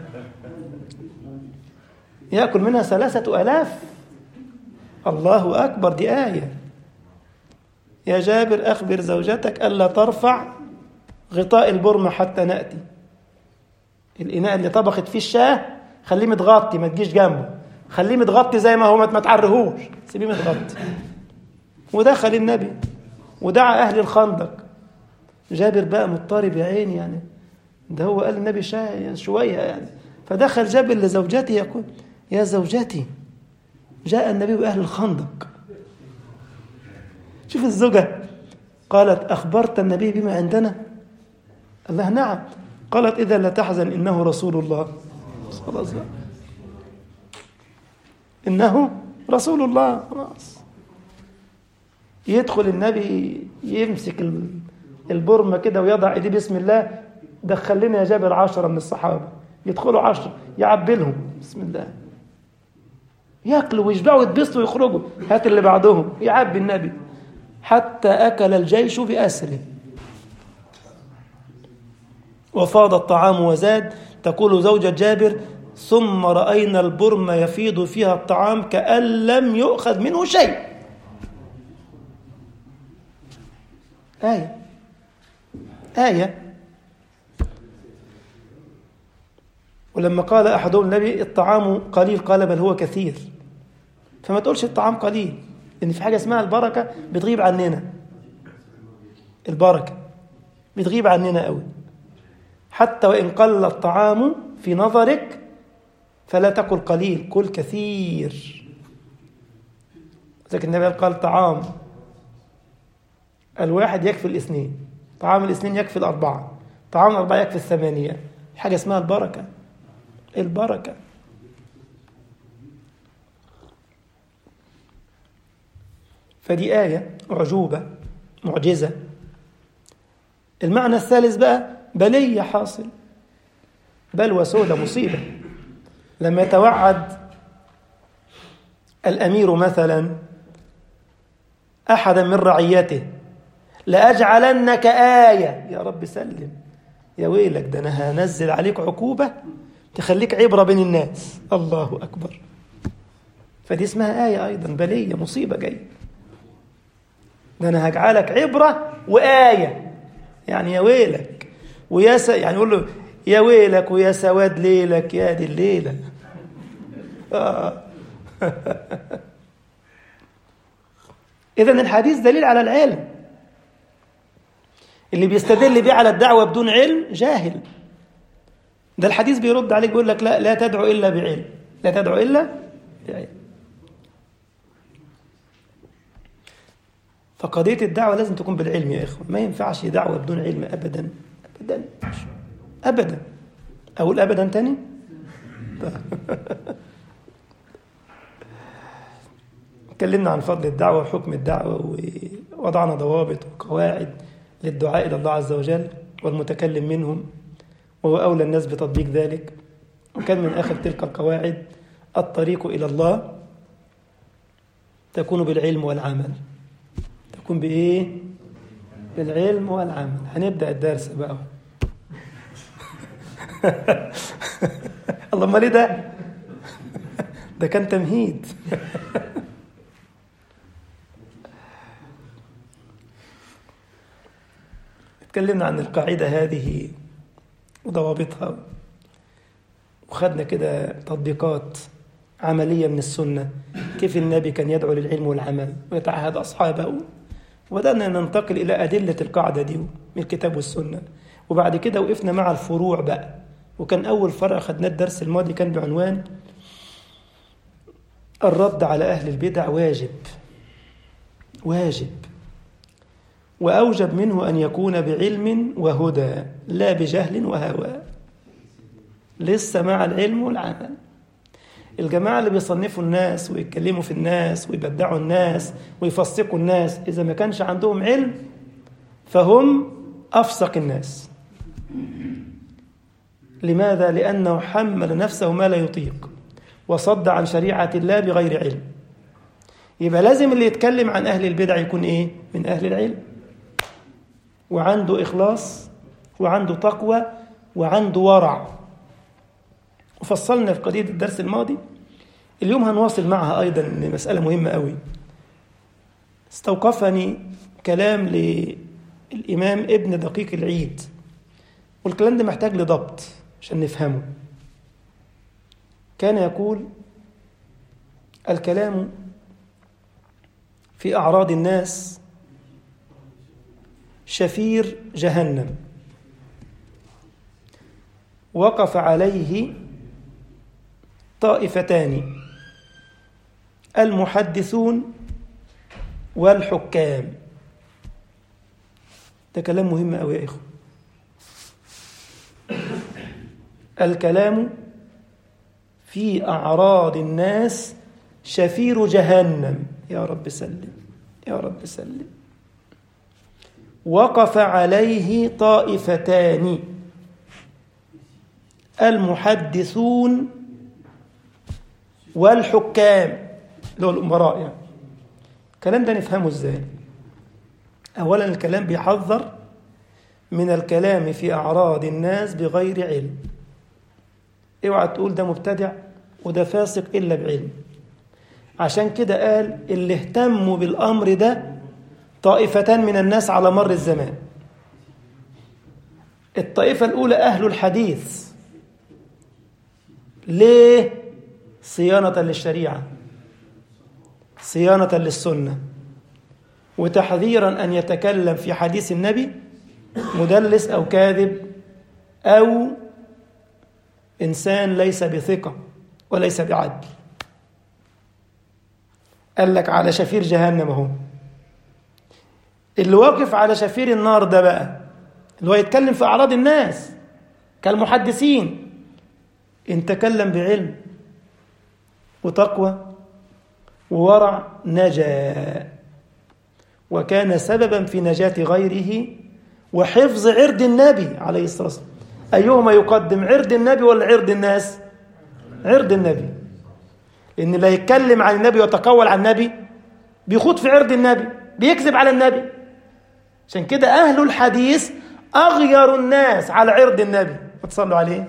يأكل منها ثلاثة ألاف الله أكبر دي آية يا جابر أخبر زوجتك ألا ترفع غطاء البرمة حتى نأتي الإناء اللي طبخت فيه الشاه خليه متغطي ما تجيش جنبه خليه متغطي زي ما هو ما تعرهوش سيبيه متغطي ودخل النبي ودعا أهل الخندق جابر بقى مضطرب يا عيني يعني ده هو قال النبي شا- شوية يعني فدخل جابر لزوجته يقول يا زوجتي جاء النبي بأهل الخندق شوف الزوجة قالت أخبرت النبي بما عندنا الله نعم قالت إذا لا تحزن إنه رسول الله صلى الله عليه وسلم إنه رسول الله خلاص يدخل النبي يمسك ال- البرمة كده ويضع ايديه بسم الله دخل لنا يا جابر عشرة من الصحابة يدخلوا عشرة يعبلهم بسم الله ياكلوا ويشبعوا ويتبسطوا ويخرجوا هات اللي بعدهم يعبي النبي حتى أكل الجيش بأسره وفاض الطعام وزاد تقول زوجة جابر ثم رأينا البرم يفيض فيها الطعام كأن لم يؤخذ منه شيء آية آية ولما قال أحدهم النبي الطعام قليل قال بل هو كثير فما تقولش الطعام قليل لأن في حاجة اسمها البركة بتغيب عننا البركة بتغيب عننا قوي حتى وإن قل الطعام في نظرك فلا تقل قليل قل كثير لكن النبي قال طعام الواحد يكفي الاثنين طعام الاثنين يكفي الأربعة طعام الأربعة يكفي الثمانية حاجة اسمها البركة البركة فدي آية أعجوبة معجزة المعنى الثالث بقى بلية حاصل بلوى سودة مصيبة لما يتوعد الأمير مثلا أحدا من رعيته لأجعلنك آية يا رب سلم يا ويلك ده أنا هنزل عليك عقوبة تخليك عبرة بين الناس الله أكبر فدي اسمها آية أيضا بلية مصيبة جاية ده أنا هجعلك عبرة وآية يعني يا ويلك ويا س... يعني يقول له يا ويلك ويا سواد ليلك يا دي الليلة آه. إذا الحديث دليل على العلم اللي بيستدل بيه على الدعوة بدون علم جاهل ده الحديث بيرد عليك بيقول لك لا لا تدعو إلا بعلم لا تدعو إلا بعلم فقضية الدعوة لازم تكون بالعلم يا إخوة ما ينفعش دعوة بدون علم أبدا أبدا أبدا أقول أبدا تاني اتكلمنا عن فضل الدعوة وحكم الدعوة ووضعنا ضوابط وقواعد للدعاء إلى الله عز وجل والمتكلم منهم وهو أولى الناس بتطبيق ذلك وكان من آخر تلك القواعد الطريق إلى الله تكون بالعلم والعمل تكون بإيه؟ بالعلم والعمل هنبدأ الدرس بقى اللهم ليه ده؟ ده كان تمهيد اتكلمنا عن القاعدة هذه وضوابطها وخدنا كده تطبيقات عملية من السنة كيف النبي كان يدعو للعلم والعمل ويتعهد أصحابه وبدأنا ننتقل إلى أدلة القاعدة دي من الكتاب والسنة وبعد كده وقفنا مع الفروع بقى وكان أول فرع خدناه الدرس الماضي كان بعنوان الرد على أهل البدع واجب واجب وأوجب منه أن يكون بعلم وهدى لا بجهل وهوى لسه مع العلم والعمل الجماعة اللي بيصنفوا الناس ويتكلموا في الناس ويبدعوا الناس ويفسقوا الناس إذا ما كانش عندهم علم فهم أفسق الناس لماذا؟ لأنه حمل نفسه ما لا يطيق وصد عن شريعة الله بغير علم يبقى لازم اللي يتكلم عن أهل البدع يكون إيه؟ من أهل العلم وعنده إخلاص وعنده تقوى وعنده ورع وفصلنا في قضية الدرس الماضي اليوم هنواصل معها أيضا مسألة مهمة قوي استوقفني كلام للإمام ابن دقيق العيد والكلام ده محتاج لضبط عشان نفهمه كان يقول الكلام في أعراض الناس شفير جهنم وقف عليه طائفتان المحدثون والحكام ده كلام مهم قوي يا إخوة الكلام في أعراض الناس شفير جهنم يا رب سلم يا رب سلم وقف عليه طائفتان المحدثون والحكام اللي هو الأمراء يعني الكلام ده نفهمه ازاي أولا الكلام بيحذر من الكلام في أعراض الناس بغير علم اوعى تقول ده مبتدع وده فاسق إلا بعلم عشان كده قال اللي اهتموا بالأمر ده طائفتان من الناس على مر الزمان الطائفة الأولى أهل الحديث ليه؟ صيانة للشريعة صيانة للسنة وتحذيرا أن يتكلم في حديث النبي مدلس أو كاذب أو إنسان ليس بثقة وليس بعدل قال لك على شفير جهنم اهو اللي واقف على شفير النار ده بقى اللي هو يتكلم في أعراض الناس كالمحدثين إن تكلم بعلم وتقوى وورع نجا وكان سببا في نجاة غيره وحفظ عرض النبي عليه الصلاة والسلام أيهما يقدم عرض النبي ولا عرض الناس عرض النبي لأن اللي يتكلم عن النبي ويتقول عن النبي بيخوض في عرض النبي بيكذب على النبي عشان كده أهل الحديث أغير الناس على عرض النبي وتصلوا عليه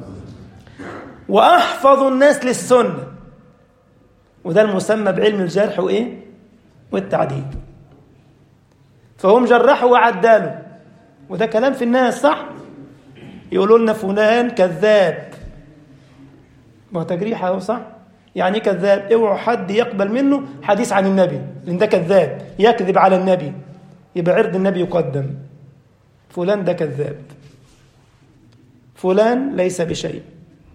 وأحفظ الناس للسنة وده المسمى بعلم الجرح وإيه والتعديل فهم جرحوا وعدلوا وده كلام في الناس صح يقولوا لنا فلان كذاب ما هو تجريح اهو صح يعني ايه كذاب اوعوا حد يقبل منه حديث عن النبي لان ده كذاب يكذب على النبي يبقى عرض النبي يقدم فلان ده كذاب فلان ليس بشيء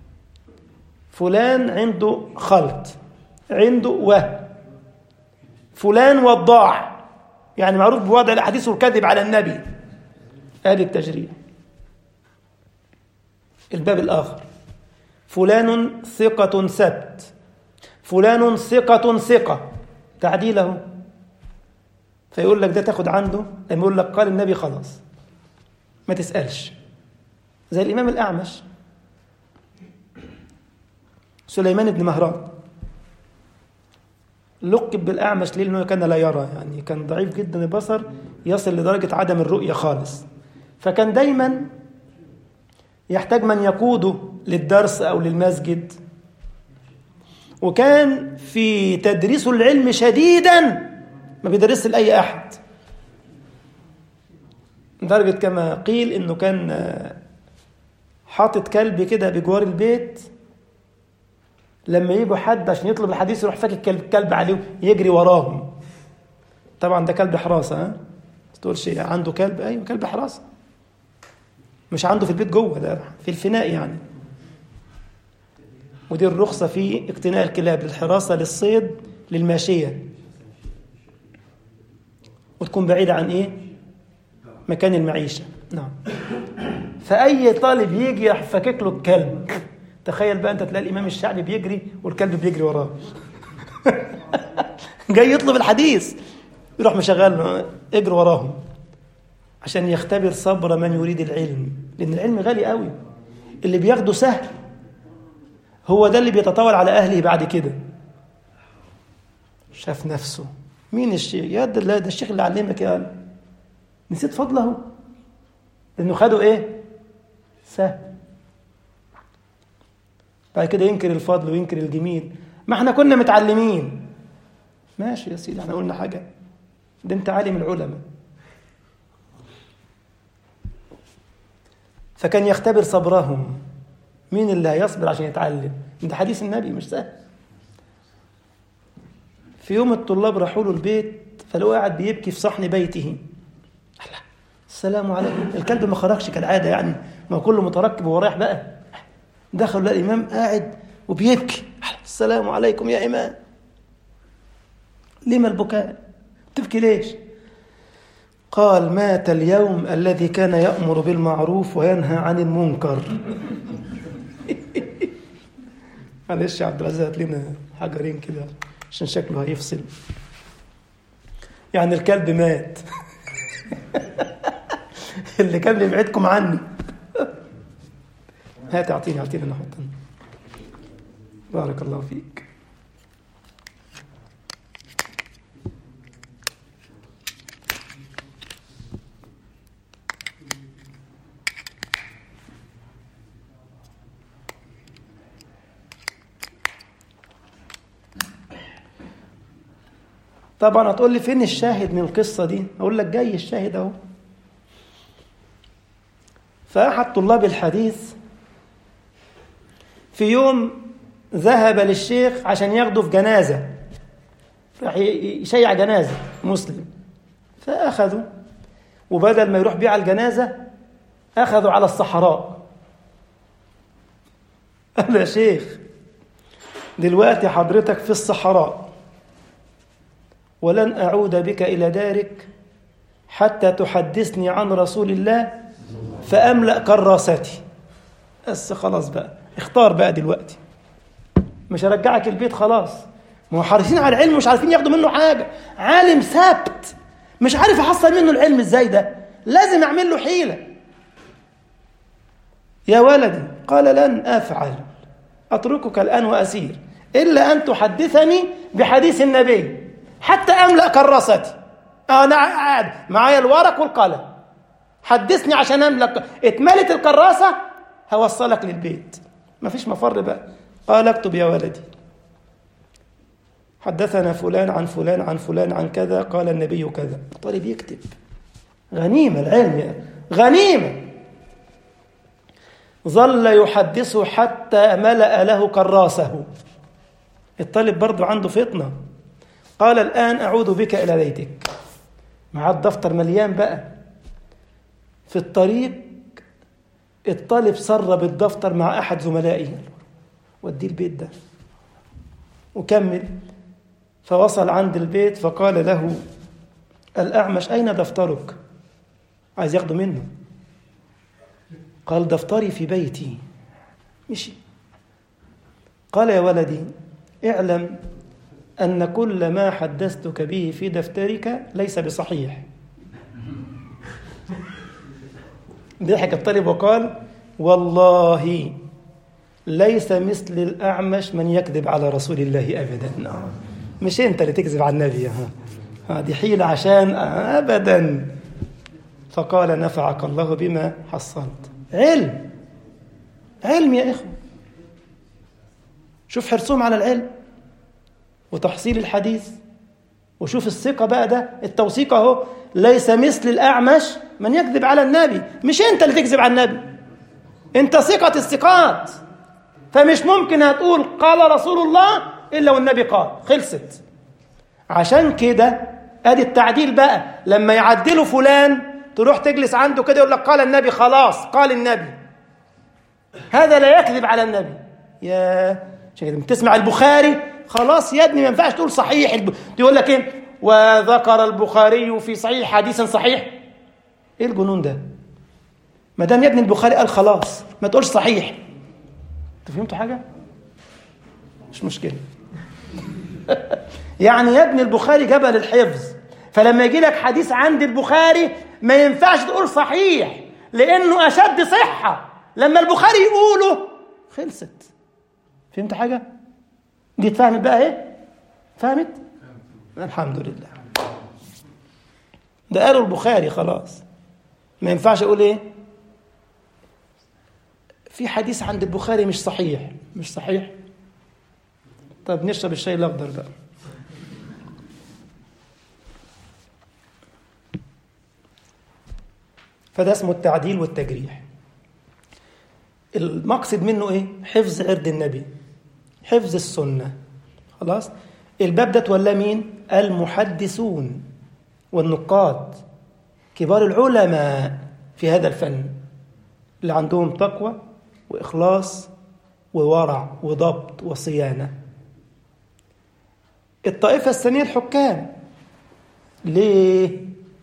فلان عنده خلط عنده وهم فلان وضاع يعني معروف بوضع الاحاديث والكذب على النبي ادي التجريح الباب الاخر فلان ثقة سبت فلان ثقة ثقة تعديله فيقول لك ده تاخد عنده لما يقول لك قال النبي خلاص ما تسألش زي الإمام الأعمش سليمان بن مهران لقب بالأعمش ليه لأنه كان لا يرى يعني كان ضعيف جدا البصر يصل لدرجة عدم الرؤية خالص فكان دايما يحتاج من يقوده للدرس أو للمسجد وكان في تدريس العلم شديدا ما بيدرس لأي أحد لدرجة كما قيل إنه كان حاطط كلب كده بجوار البيت لما يجوا حد عشان يطلب الحديث يروح فاكك كلب كلب عليه يجري وراهم طبعا ده كلب حراسة ها تقولش عنده كلب أيوه كلب حراسة مش عنده في البيت جوه ده في الفناء يعني ودي الرخصة في اقتناء الكلاب للحراسة للصيد للماشية وتكون بعيدة عن ايه مكان المعيشة نعم فأي طالب يجي يروح فاكك له الكلب تخيل بقى أنت تلاقي الإمام الشعبي بيجري والكلب بيجري وراه جاي يطلب الحديث يروح مشغل له اجري وراهم عشان يختبر صبر من يريد العلم لأن العلم غالي قوي اللي بياخده سهل هو ده اللي بيتطاول على أهله بعد كده شاف نفسه مين الشيخ يا ده لا ده الشيخ اللي علمك يا قال نسيت فضله لأنه خده إيه سهل بعد كده ينكر الفضل وينكر الجميل ما احنا كنا متعلمين ماشي يا سيدي احنا قلنا حاجة ده انت عالم العلماء فكان يختبر صبرهم مين اللي هيصبر عشان يتعلم ده حديث النبي مش سهل في يوم الطلاب راحوا له البيت فلقوا قاعد بيبكي في صحن بيته الله السلام عليكم الكلب ما خرجش كالعادة يعني ما كله متركب ورايح بقى دخل لقى الإمام قاعد وبيبكي السلام عليكم يا إمام لما البكاء تبكي ليش قال مات اليوم الذي كان يأمر بالمعروف وينهى عن المنكر معلش يا عبد العزيز هات لنا حجرين كده عشان شكله هيفصل يعني الكلب مات اللي كان بيبعدكم عني هات اعطيني اعطيني انا احط بارك الله فيك طبعا هتقول لي فين الشاهد من القصة دي أقول لك جاي الشاهد أهو فأحد طلاب الحديث في يوم ذهب للشيخ عشان ياخده في جنازة راح يشيع جنازة مسلم فأخذوا وبدل ما يروح بيه على الجنازة أخذوا على الصحراء قال يا شيخ دلوقتي حضرتك في الصحراء ولن أعود بك إلى دارك حتى تحدثني عن رسول الله فأملأ كراستي بس خلاص بقى اختار بقى دلوقتي مش هرجعك البيت خلاص ما هو حريصين على العلم مش عارفين ياخدوا منه حاجة عالم ثابت مش عارف يحصل منه العلم ازاي ده لازم اعمل له حيلة يا ولدي قال لن أفعل أتركك الآن وأسير إلا أن تحدثني بحديث النبي حتى أملأ كراستي أنا قاعد معايا الورق والقلم حدثني عشان أملأ اتملت الكراسة هوصلك للبيت مفيش مفر بقى قال اكتب يا ولدي حدثنا فلان عن فلان عن فلان عن كذا قال النبي كذا الطالب يكتب غنيمة العلم يعني. غنيمة ظل يحدثه حتى ملأ له كراسه الطالب برضو عنده فطنة قال الآن أعود بك إلى بيتك مع الدفتر مليان بقى في الطريق الطالب سرب الدفتر مع أحد زملائه وديه البيت ده وكمل فوصل عند البيت فقال له الأعمش أين دفترك عايز ياخده منه قال دفتري في بيتي مشي قال يا ولدي اعلم أن كل ما حدثتك به في دفترك ليس بصحيح ضحك الطالب وقال والله ليس مثل الأعمش من يكذب على رسول الله أبدا مش أنت اللي تكذب على النبي ها دي حيلة عشان أبدا فقال نفعك الله بما حصلت علم علم يا إخوة شوف حرصهم على العلم وتحصيل الحديث وشوف الثقة بقى ده التوثيق اهو ليس مثل الأعمش من يكذب على النبي مش أنت اللي تكذب على النبي أنت ثقة الثقات فمش ممكن هتقول قال رسول الله إلا والنبي قال خلصت عشان كده ادي التعديل بقى لما يعدلوا فلان تروح تجلس عنده كده يقول لك قال النبي خلاص قال النبي هذا لا يكذب على النبي يا عشان تسمع البخاري خلاص يا ابني ما ينفعش تقول صحيح الب... يقول لك ايه وذكر البخاري في صحيح حديثا صحيح ايه الجنون ده ما دام يا ابني البخاري قال خلاص ما تقولش صحيح انتوا فهمتوا حاجه مش مشكله يعني يا ابني البخاري جبل الحفظ فلما يجي لك حديث عند البخاري ما ينفعش تقول صحيح لانه اشد صحه لما البخاري يقوله خلصت فهمت حاجه دي اتفهمت بقى ايه فهمت الحمد لله ده قالوا البخاري خلاص ما ينفعش اقول ايه في حديث عند البخاري مش صحيح مش صحيح طب نشرب الشاي الاخضر بقى فده اسمه التعديل والتجريح المقصد منه ايه حفظ عرض النبي حفظ السنه خلاص الباب ده تولى مين المحدثون والنقاد كبار العلماء في هذا الفن اللي عندهم تقوى وإخلاص وورع وضبط وصيانة الطائفة الثانية الحكام ليه؟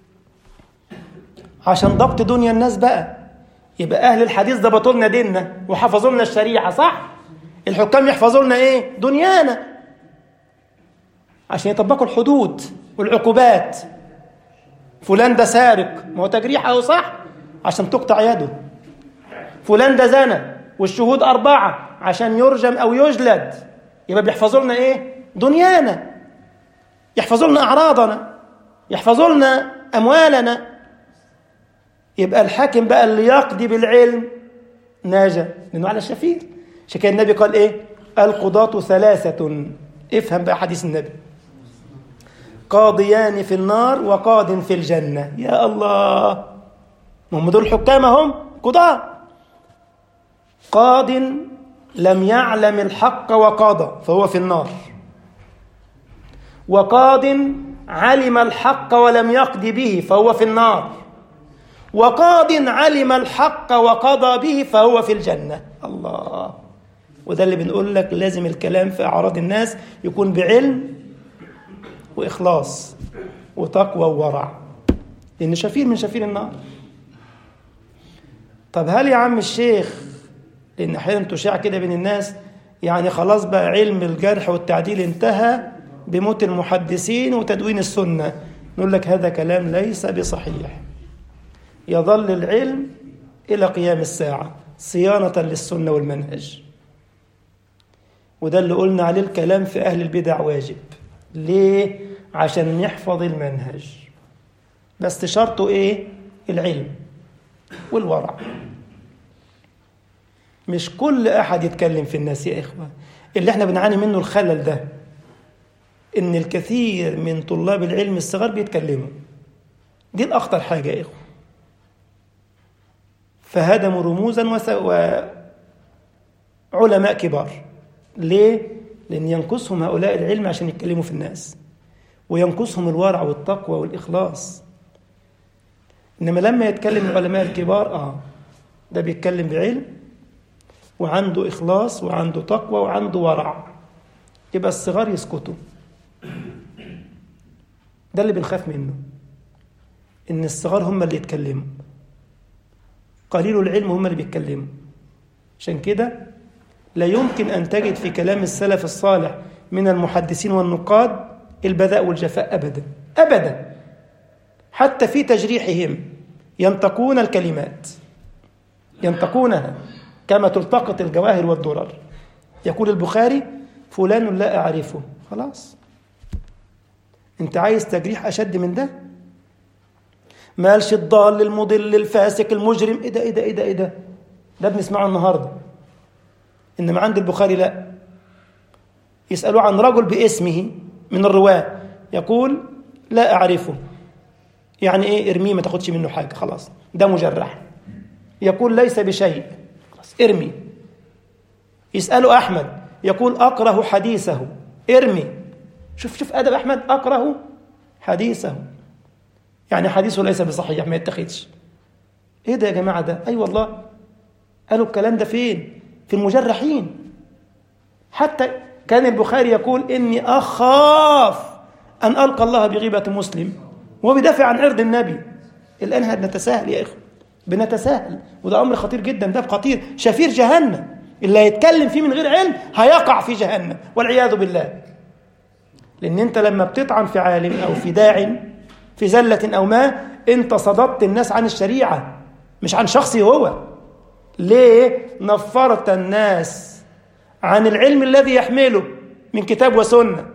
عشان ضبط دنيا الناس بقى يبقى أهل الحديث ضبطوا لنا ديننا وحفظوا لنا الشريعة صح؟ الحكام يحفظوا لنا إيه؟ دنيانا عشان يطبقوا الحدود والعقوبات فلان ده سارق ما هو تجريح أهو صح؟ عشان تقطع يده فلان ده زنى والشهود أربعة عشان يرجم أو يجلد يبقى بيحفظوا لنا إيه؟ دنيانا يحفظوا لنا أعراضنا يحفظوا لنا أموالنا يبقى الحاكم بقى اللي يقضي بالعلم ناجى لأنه على الشفير عشان كده النبي قال إيه؟ القضاة ثلاثة افهم بقى حديث النبي قاضيان في النار وقاض في الجنة يا الله هم دول الحكام هم قضاة قاض لم يعلم الحق وقضى فهو في النار وقاض علم الحق ولم يقض به فهو في النار وقاض علم الحق وقضى به فهو في الجنة الله وده اللي بنقول لك لازم الكلام في أعراض الناس يكون بعلم وإخلاص وتقوى وورع لأن شفير من شفير النار طب هل يا عم الشيخ لأن أحيانا تشاع كده بين الناس يعني خلاص بقى علم الجرح والتعديل انتهى بموت المحدثين وتدوين السنة نقول لك هذا كلام ليس بصحيح يظل العلم إلى قيام الساعة صيانة للسنة والمنهج وده اللي قلنا عليه الكلام في أهل البدع واجب ليه؟ عشان نحفظ المنهج بس شرطه إيه؟ العلم والورع مش كل أحد يتكلم في الناس يا إخوة اللي احنا بنعاني منه الخلل ده إن الكثير من طلاب العلم الصغار بيتكلموا دي الأخطر حاجة يا إخوة فهدموا رموزا وس... وعلماء كبار ليه؟ لأن ينقصهم هؤلاء العلم عشان يتكلموا في الناس وينقصهم الورع والتقوى والإخلاص إنما لما يتكلم العلماء الكبار آه ده بيتكلم بعلم وعنده إخلاص وعنده تقوى وعنده ورع يبقى الصغار يسكتوا ده اللي بنخاف منه إن الصغار هم اللي يتكلموا قليل العلم هم اللي بيتكلموا عشان كده لا يمكن أن تجد في كلام السلف الصالح من المحدثين والنقاد البذاء والجفاء أبدا أبدا حتى في تجريحهم ينتقون الكلمات ينتقونها كما تلتقط الجواهر والدرر يقول البخاري فلان لا أعرفه خلاص أنت عايز تجريح أشد من ده ما قالش الضال المضل الفاسق المجرم إيه ده إيه ده إيه ده إيه ده ده بنسمعه النهارده إنما عند البخاري لا يسألوا عن رجل باسمه من الرواة يقول لا أعرفه يعني إيه ارميه ما تاخدش منه حاجة خلاص ده مجرح يقول ليس بشيء خلاص ارمي يسألوا أحمد يقول أكره حديثه ارمي شوف شوف أدب أحمد أكره حديثه يعني حديثه ليس بصحيح ما يتخذش ايه ده يا جماعة ده اي أيوة والله قالوا الكلام ده فين في المجرحين حتى كان البخاري يقول إني أخاف أن ألقى الله بغيبة مسلم وهو بيدافع عن عرض النبي الآن بنتساهل يا إخوة بنتساهل وده أمر خطير جدا ده خطير شفير جهنم اللي هيتكلم فيه من غير علم هيقع في جهنم والعياذ بالله لأن أنت لما بتطعن في عالم أو في داع في زلة أو ما أنت صددت الناس عن الشريعة مش عن شخصي هو ليه نفرت الناس عن العلم الذي يحمله من كتاب وسنة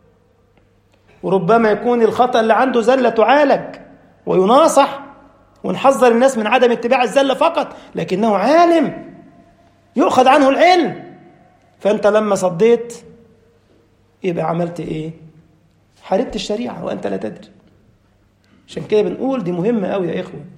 وربما يكون الخطأ اللي عنده زلة تعالج ويناصح ونحذر الناس من عدم اتباع الزلة فقط لكنه عالم يؤخذ عنه العلم فأنت لما صديت يبقى عملت إيه حاربت الشريعة وأنت لا تدري عشان كده بنقول دي مهمة قوي يا إخوة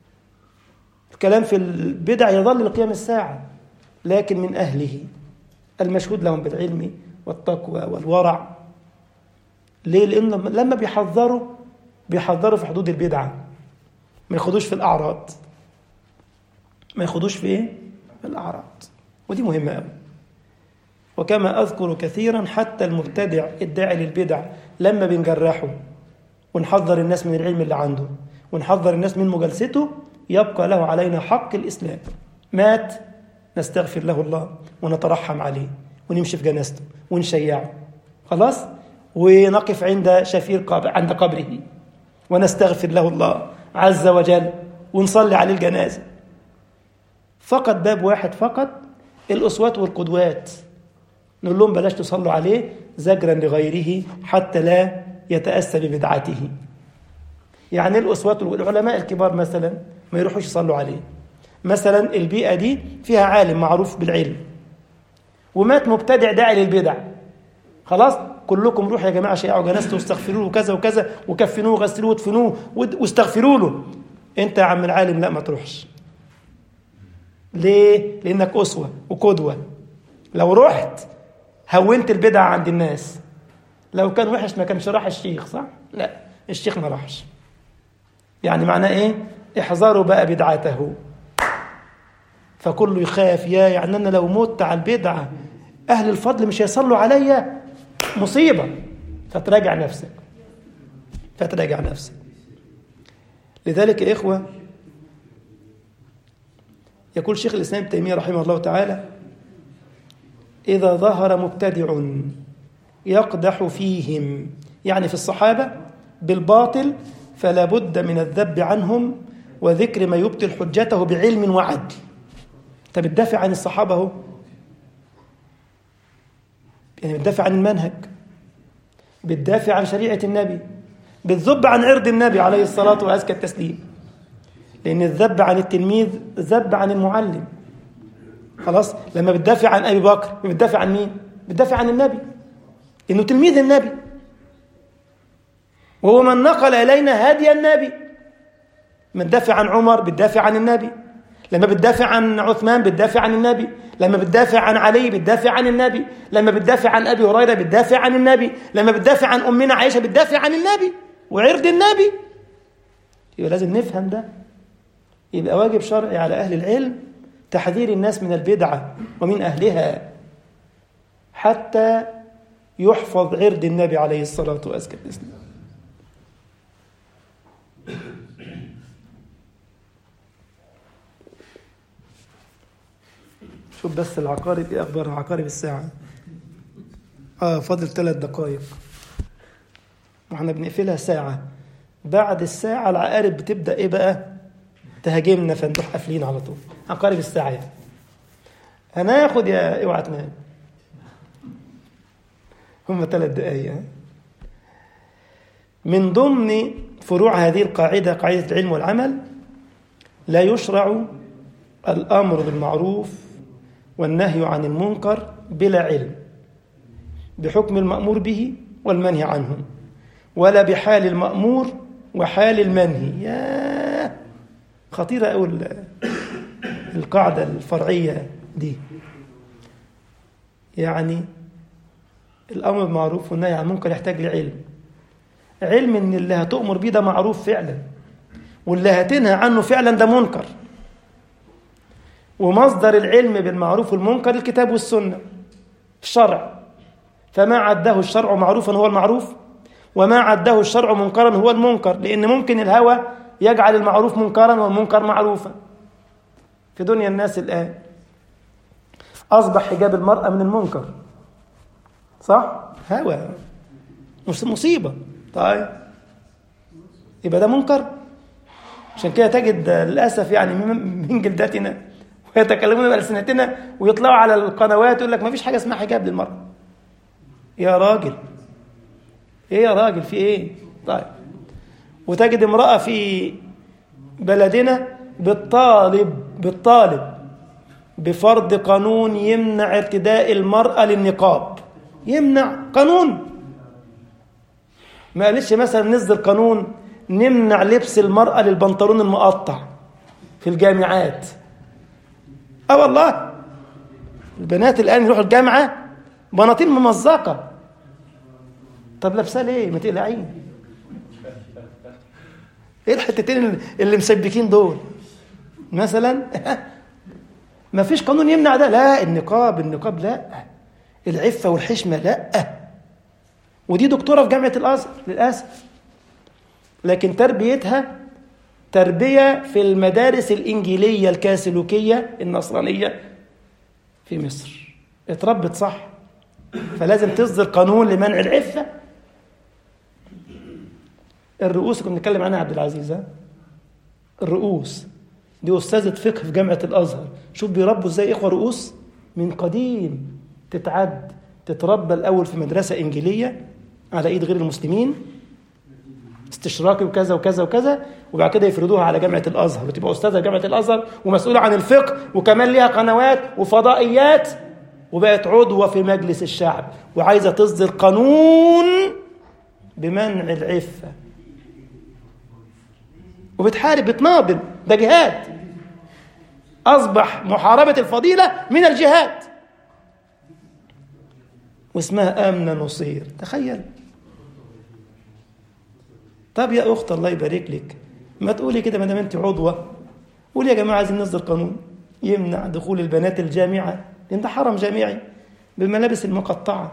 الكلام في البدع يظل لقيام الساعة لكن من أهله المشهود لهم بالعلم والتقوى والورع ليه؟ لأن لما بيحذروا بيحذروا في حدود البدعة ما يخدوش في الأعراض ما يخدوش في إيه؟ في الأعراض ودي مهمة أوي وكما أذكر كثيرا حتى المبتدع الداعي للبدع لما بنجرحه ونحذر الناس من العلم اللي عنده ونحذر الناس من مجالسته يبقى له علينا حق الإسلام مات نستغفر له الله ونترحم عليه ونمشي في جنازته ونشيعه خلاص ونقف عند شفير قبر عند قبره ونستغفر له الله عز وجل ونصلي عليه الجنازة فقط باب واحد فقط الأسوات والقدوات نقول لهم بلاش تصلوا عليه زجرا لغيره حتى لا يتأسى ببدعته يعني الأسوات والعلماء الكبار مثلا ما يروحوش يصلوا عليه مثلا البيئة دي فيها عالم معروف بالعلم ومات مبتدع داعي للبدع خلاص كلكم روحوا يا جماعة شيعوا جنازته واستغفروا له كذا وكذا وكفنوه وغسلوه وادفنوه واستغفروا له انت يا عم العالم لا ما تروحش ليه؟ لأنك أسوة وقدوة لو رحت هونت البدع عند الناس لو كان وحش ما كانش راح الشيخ صح؟ لا الشيخ ما راحش يعني معناه ايه؟ احذروا بقى بدعته فكله يخاف يا يعني انا لو مت على البدعه اهل الفضل مش هيصلوا عليا مصيبه فتراجع نفسك فتراجع نفسك لذلك يا اخوه يقول شيخ الاسلام ابن تيميه رحمه الله تعالى اذا ظهر مبتدع يقدح فيهم يعني في الصحابه بالباطل فلا بد من الذب عنهم وذكر ما يبطل حجته بعلم وعدل انت بتدافع عن الصحابه اهو يعني بتدافع عن المنهج بتدافع عن شريعه النبي بتذب عن عرض النبي عليه الصلاه وازكى التسليم لان الذب عن التلميذ ذب عن المعلم خلاص لما بتدافع عن ابي بكر بتدافع عن مين بتدافع عن النبي انه تلميذ النبي وهو من نقل الينا هدي النبي من دافع عن عمر بتدافع عن النبي لما بتدافع عن عثمان بتدافع عن النبي لما بتدافع عن علي بتدافع عن النبي لما بتدافع عن ابي هريره بتدافع عن النبي لما بتدافع عن امنا عائشه بتدافع عن النبي وعرض النبي يبقى لازم نفهم ده يبقى واجب شرعي على اهل العلم تحذير الناس من البدعه ومن اهلها حتى يحفظ عرض النبي عليه الصلاه والسلام شوف بس العقارب ايه اخبار عقارب الساعه اه فاضل ثلاث دقائق واحنا بنقفلها ساعه بعد الساعه العقارب بتبدا ايه بقى تهاجمنا فنروح قافلين على طول عقارب الساعه يعني. هناخد يا اوعى تنام هم ثلاث دقايق من ضمن فروع هذه القاعده قاعده العلم والعمل لا يشرع الامر بالمعروف والنهي عن المنكر بلا علم بحكم المأمور به والمنهي عنه ولا بحال المأمور وحال المنهي يا خطيرة أو القاعدة الفرعية دي يعني الأمر بالمعروف والنهي عن المنكر يحتاج لعلم علم إن اللي هتؤمر بيه ده معروف فعلا واللي هتنهى عنه فعلا ده منكر ومصدر العلم بالمعروف والمنكر الكتاب والسنة الشرع فما عده الشرع معروفا هو المعروف وما عده الشرع منكرا هو المنكر لأن ممكن الهوى يجعل المعروف منكرا والمنكر معروفا في دنيا الناس الآن أصبح حجاب المرأة من المنكر صح؟ هوى مش مصيبة طيب يبقى ده منكر عشان كده تجد للأسف يعني من جلدتنا ويتكلمون بألسنتنا ويطلعوا على القنوات يقول لك ما فيش حاجة اسمها حجاب للمرأة يا راجل ايه يا راجل في ايه طيب وتجد امرأة في بلدنا بالطالب بالطالب بفرض قانون يمنع ارتداء المرأة للنقاب يمنع قانون ما قالش مثلا نصدر قانون نمنع لبس المرأة للبنطلون المقطع في الجامعات اه والله البنات الان يروحوا الجامعه بناطيل ممزقه طب لابسه ليه ما تقلعين ايه الحتتين اللي مسبكين دول مثلا ما فيش قانون يمنع ده لا النقاب النقاب لا العفة والحشمة لا ودي دكتورة في جامعة الأزهر للأسف لكن تربيتها تربية في المدارس الإنجيلية الكاثوليكية النصرانية في مصر اتربت صح فلازم تصدر قانون لمنع العفة الرؤوس كنا بنتكلم عنها عبد العزيز ها الرؤوس دي أستاذة فقه في جامعة الأزهر شوف بيربوا ازاي إخوة رؤوس من قديم تتعد تتربى الأول في مدرسة إنجيلية على إيد غير المسلمين استشراقي وكذا وكذا وكذا وبعد كده يفرضوها على جامعة الأزهر وتبقى أستاذة في جامعة الأزهر ومسؤولة عن الفقه وكمان ليها قنوات وفضائيات وبقت عضوة في مجلس الشعب وعايزة تصدر قانون بمنع العفة وبتحارب بتناضل ده جهاد أصبح محاربة الفضيلة من الجهاد واسمها آمنة نصير تخيل طب يا أخت الله يبارك لك ما تقولي كده ما دام أنت عضوة قولي يا جماعة عايزين نصدر قانون يمنع دخول البنات الجامعة لأن ده حرم جامعي بالملابس المقطعة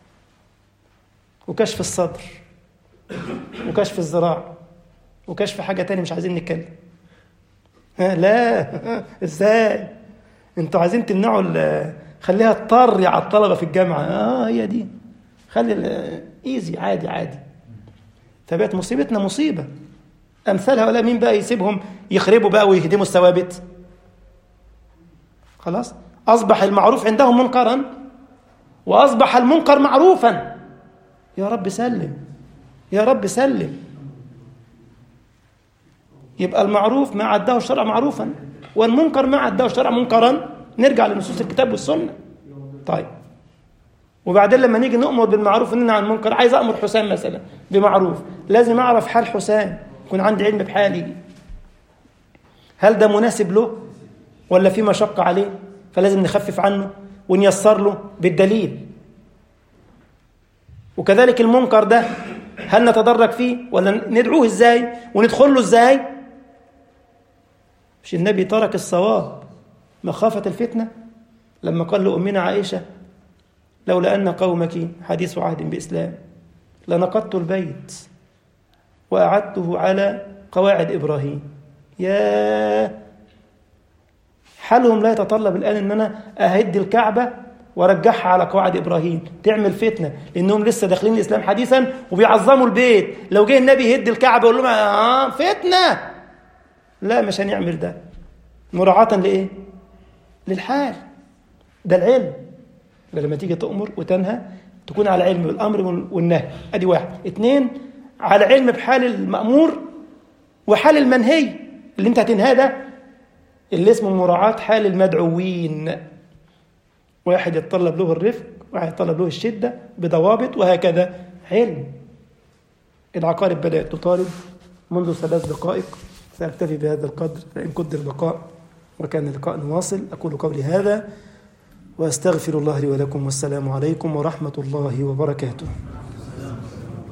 وكشف الصدر وكشف الذراع وكشف حاجة تاني مش عايزين نتكلم ها لا ازاي انتوا عايزين تمنعوا خليها تطري على الطلبة في الجامعة اه هي دي خلي ايزي عادي عادي فبقت مصيبتنا مصيبة أمثالها ولا مين بقى يسيبهم يخربوا بقى ويهدموا الثوابت خلاص أصبح المعروف عندهم منكرا وأصبح المنكر معروفا يا رب سلم يا رب سلم يبقى المعروف ما عداه الشرع معروفا والمنكر ما عداه الشرع منكرا نرجع لنصوص الكتاب والسنة طيب وبعدين لما نيجي نؤمر بالمعروف وننهى عن المنكر عايز أمر حسام مثلا بمعروف لازم أعرف حال حسام يكون عندي علم بحالي هل ده مناسب له ولا في مشقة عليه فلازم نخفف عنه ونيسر له بالدليل وكذلك المنكر ده هل نتدرج فيه ولا ندعوه ازاي وندخل له ازاي مش النبي ترك الصواب مخافة الفتنة لما قال لأمنا عائشة لولا أن قومك حديث عهد بإسلام لنقضت البيت وأعدته على قواعد إبراهيم يا حالهم لا يتطلب الآن أن أنا أهد الكعبة وارجعها على قواعد ابراهيم تعمل فتنه لانهم لسه داخلين الاسلام حديثا وبيعظموا البيت لو جه النبي يهد الكعبه يقول لهم اه فتنه لا مش هنعمل ده مراعاه لايه للحال ده العلم لما تيجي تؤمر وتنهى تكون على علم بالامر والنهي ادي واحد اثنين على علم بحال المامور وحال المنهي اللي انت هتنهاه ده اللي اسمه مراعاه حال المدعوين واحد يتطلب له الرفق واحد يتطلب له الشدة بضوابط وهكذا علم العقارب بدأت تطالب منذ ثلاث دقائق سأكتفي بهذا القدر فإن قدر البقاء وكان اللقاء نواصل أقول قولي هذا وأستغفر الله لي ولكم والسلام عليكم ورحمة الله وبركاته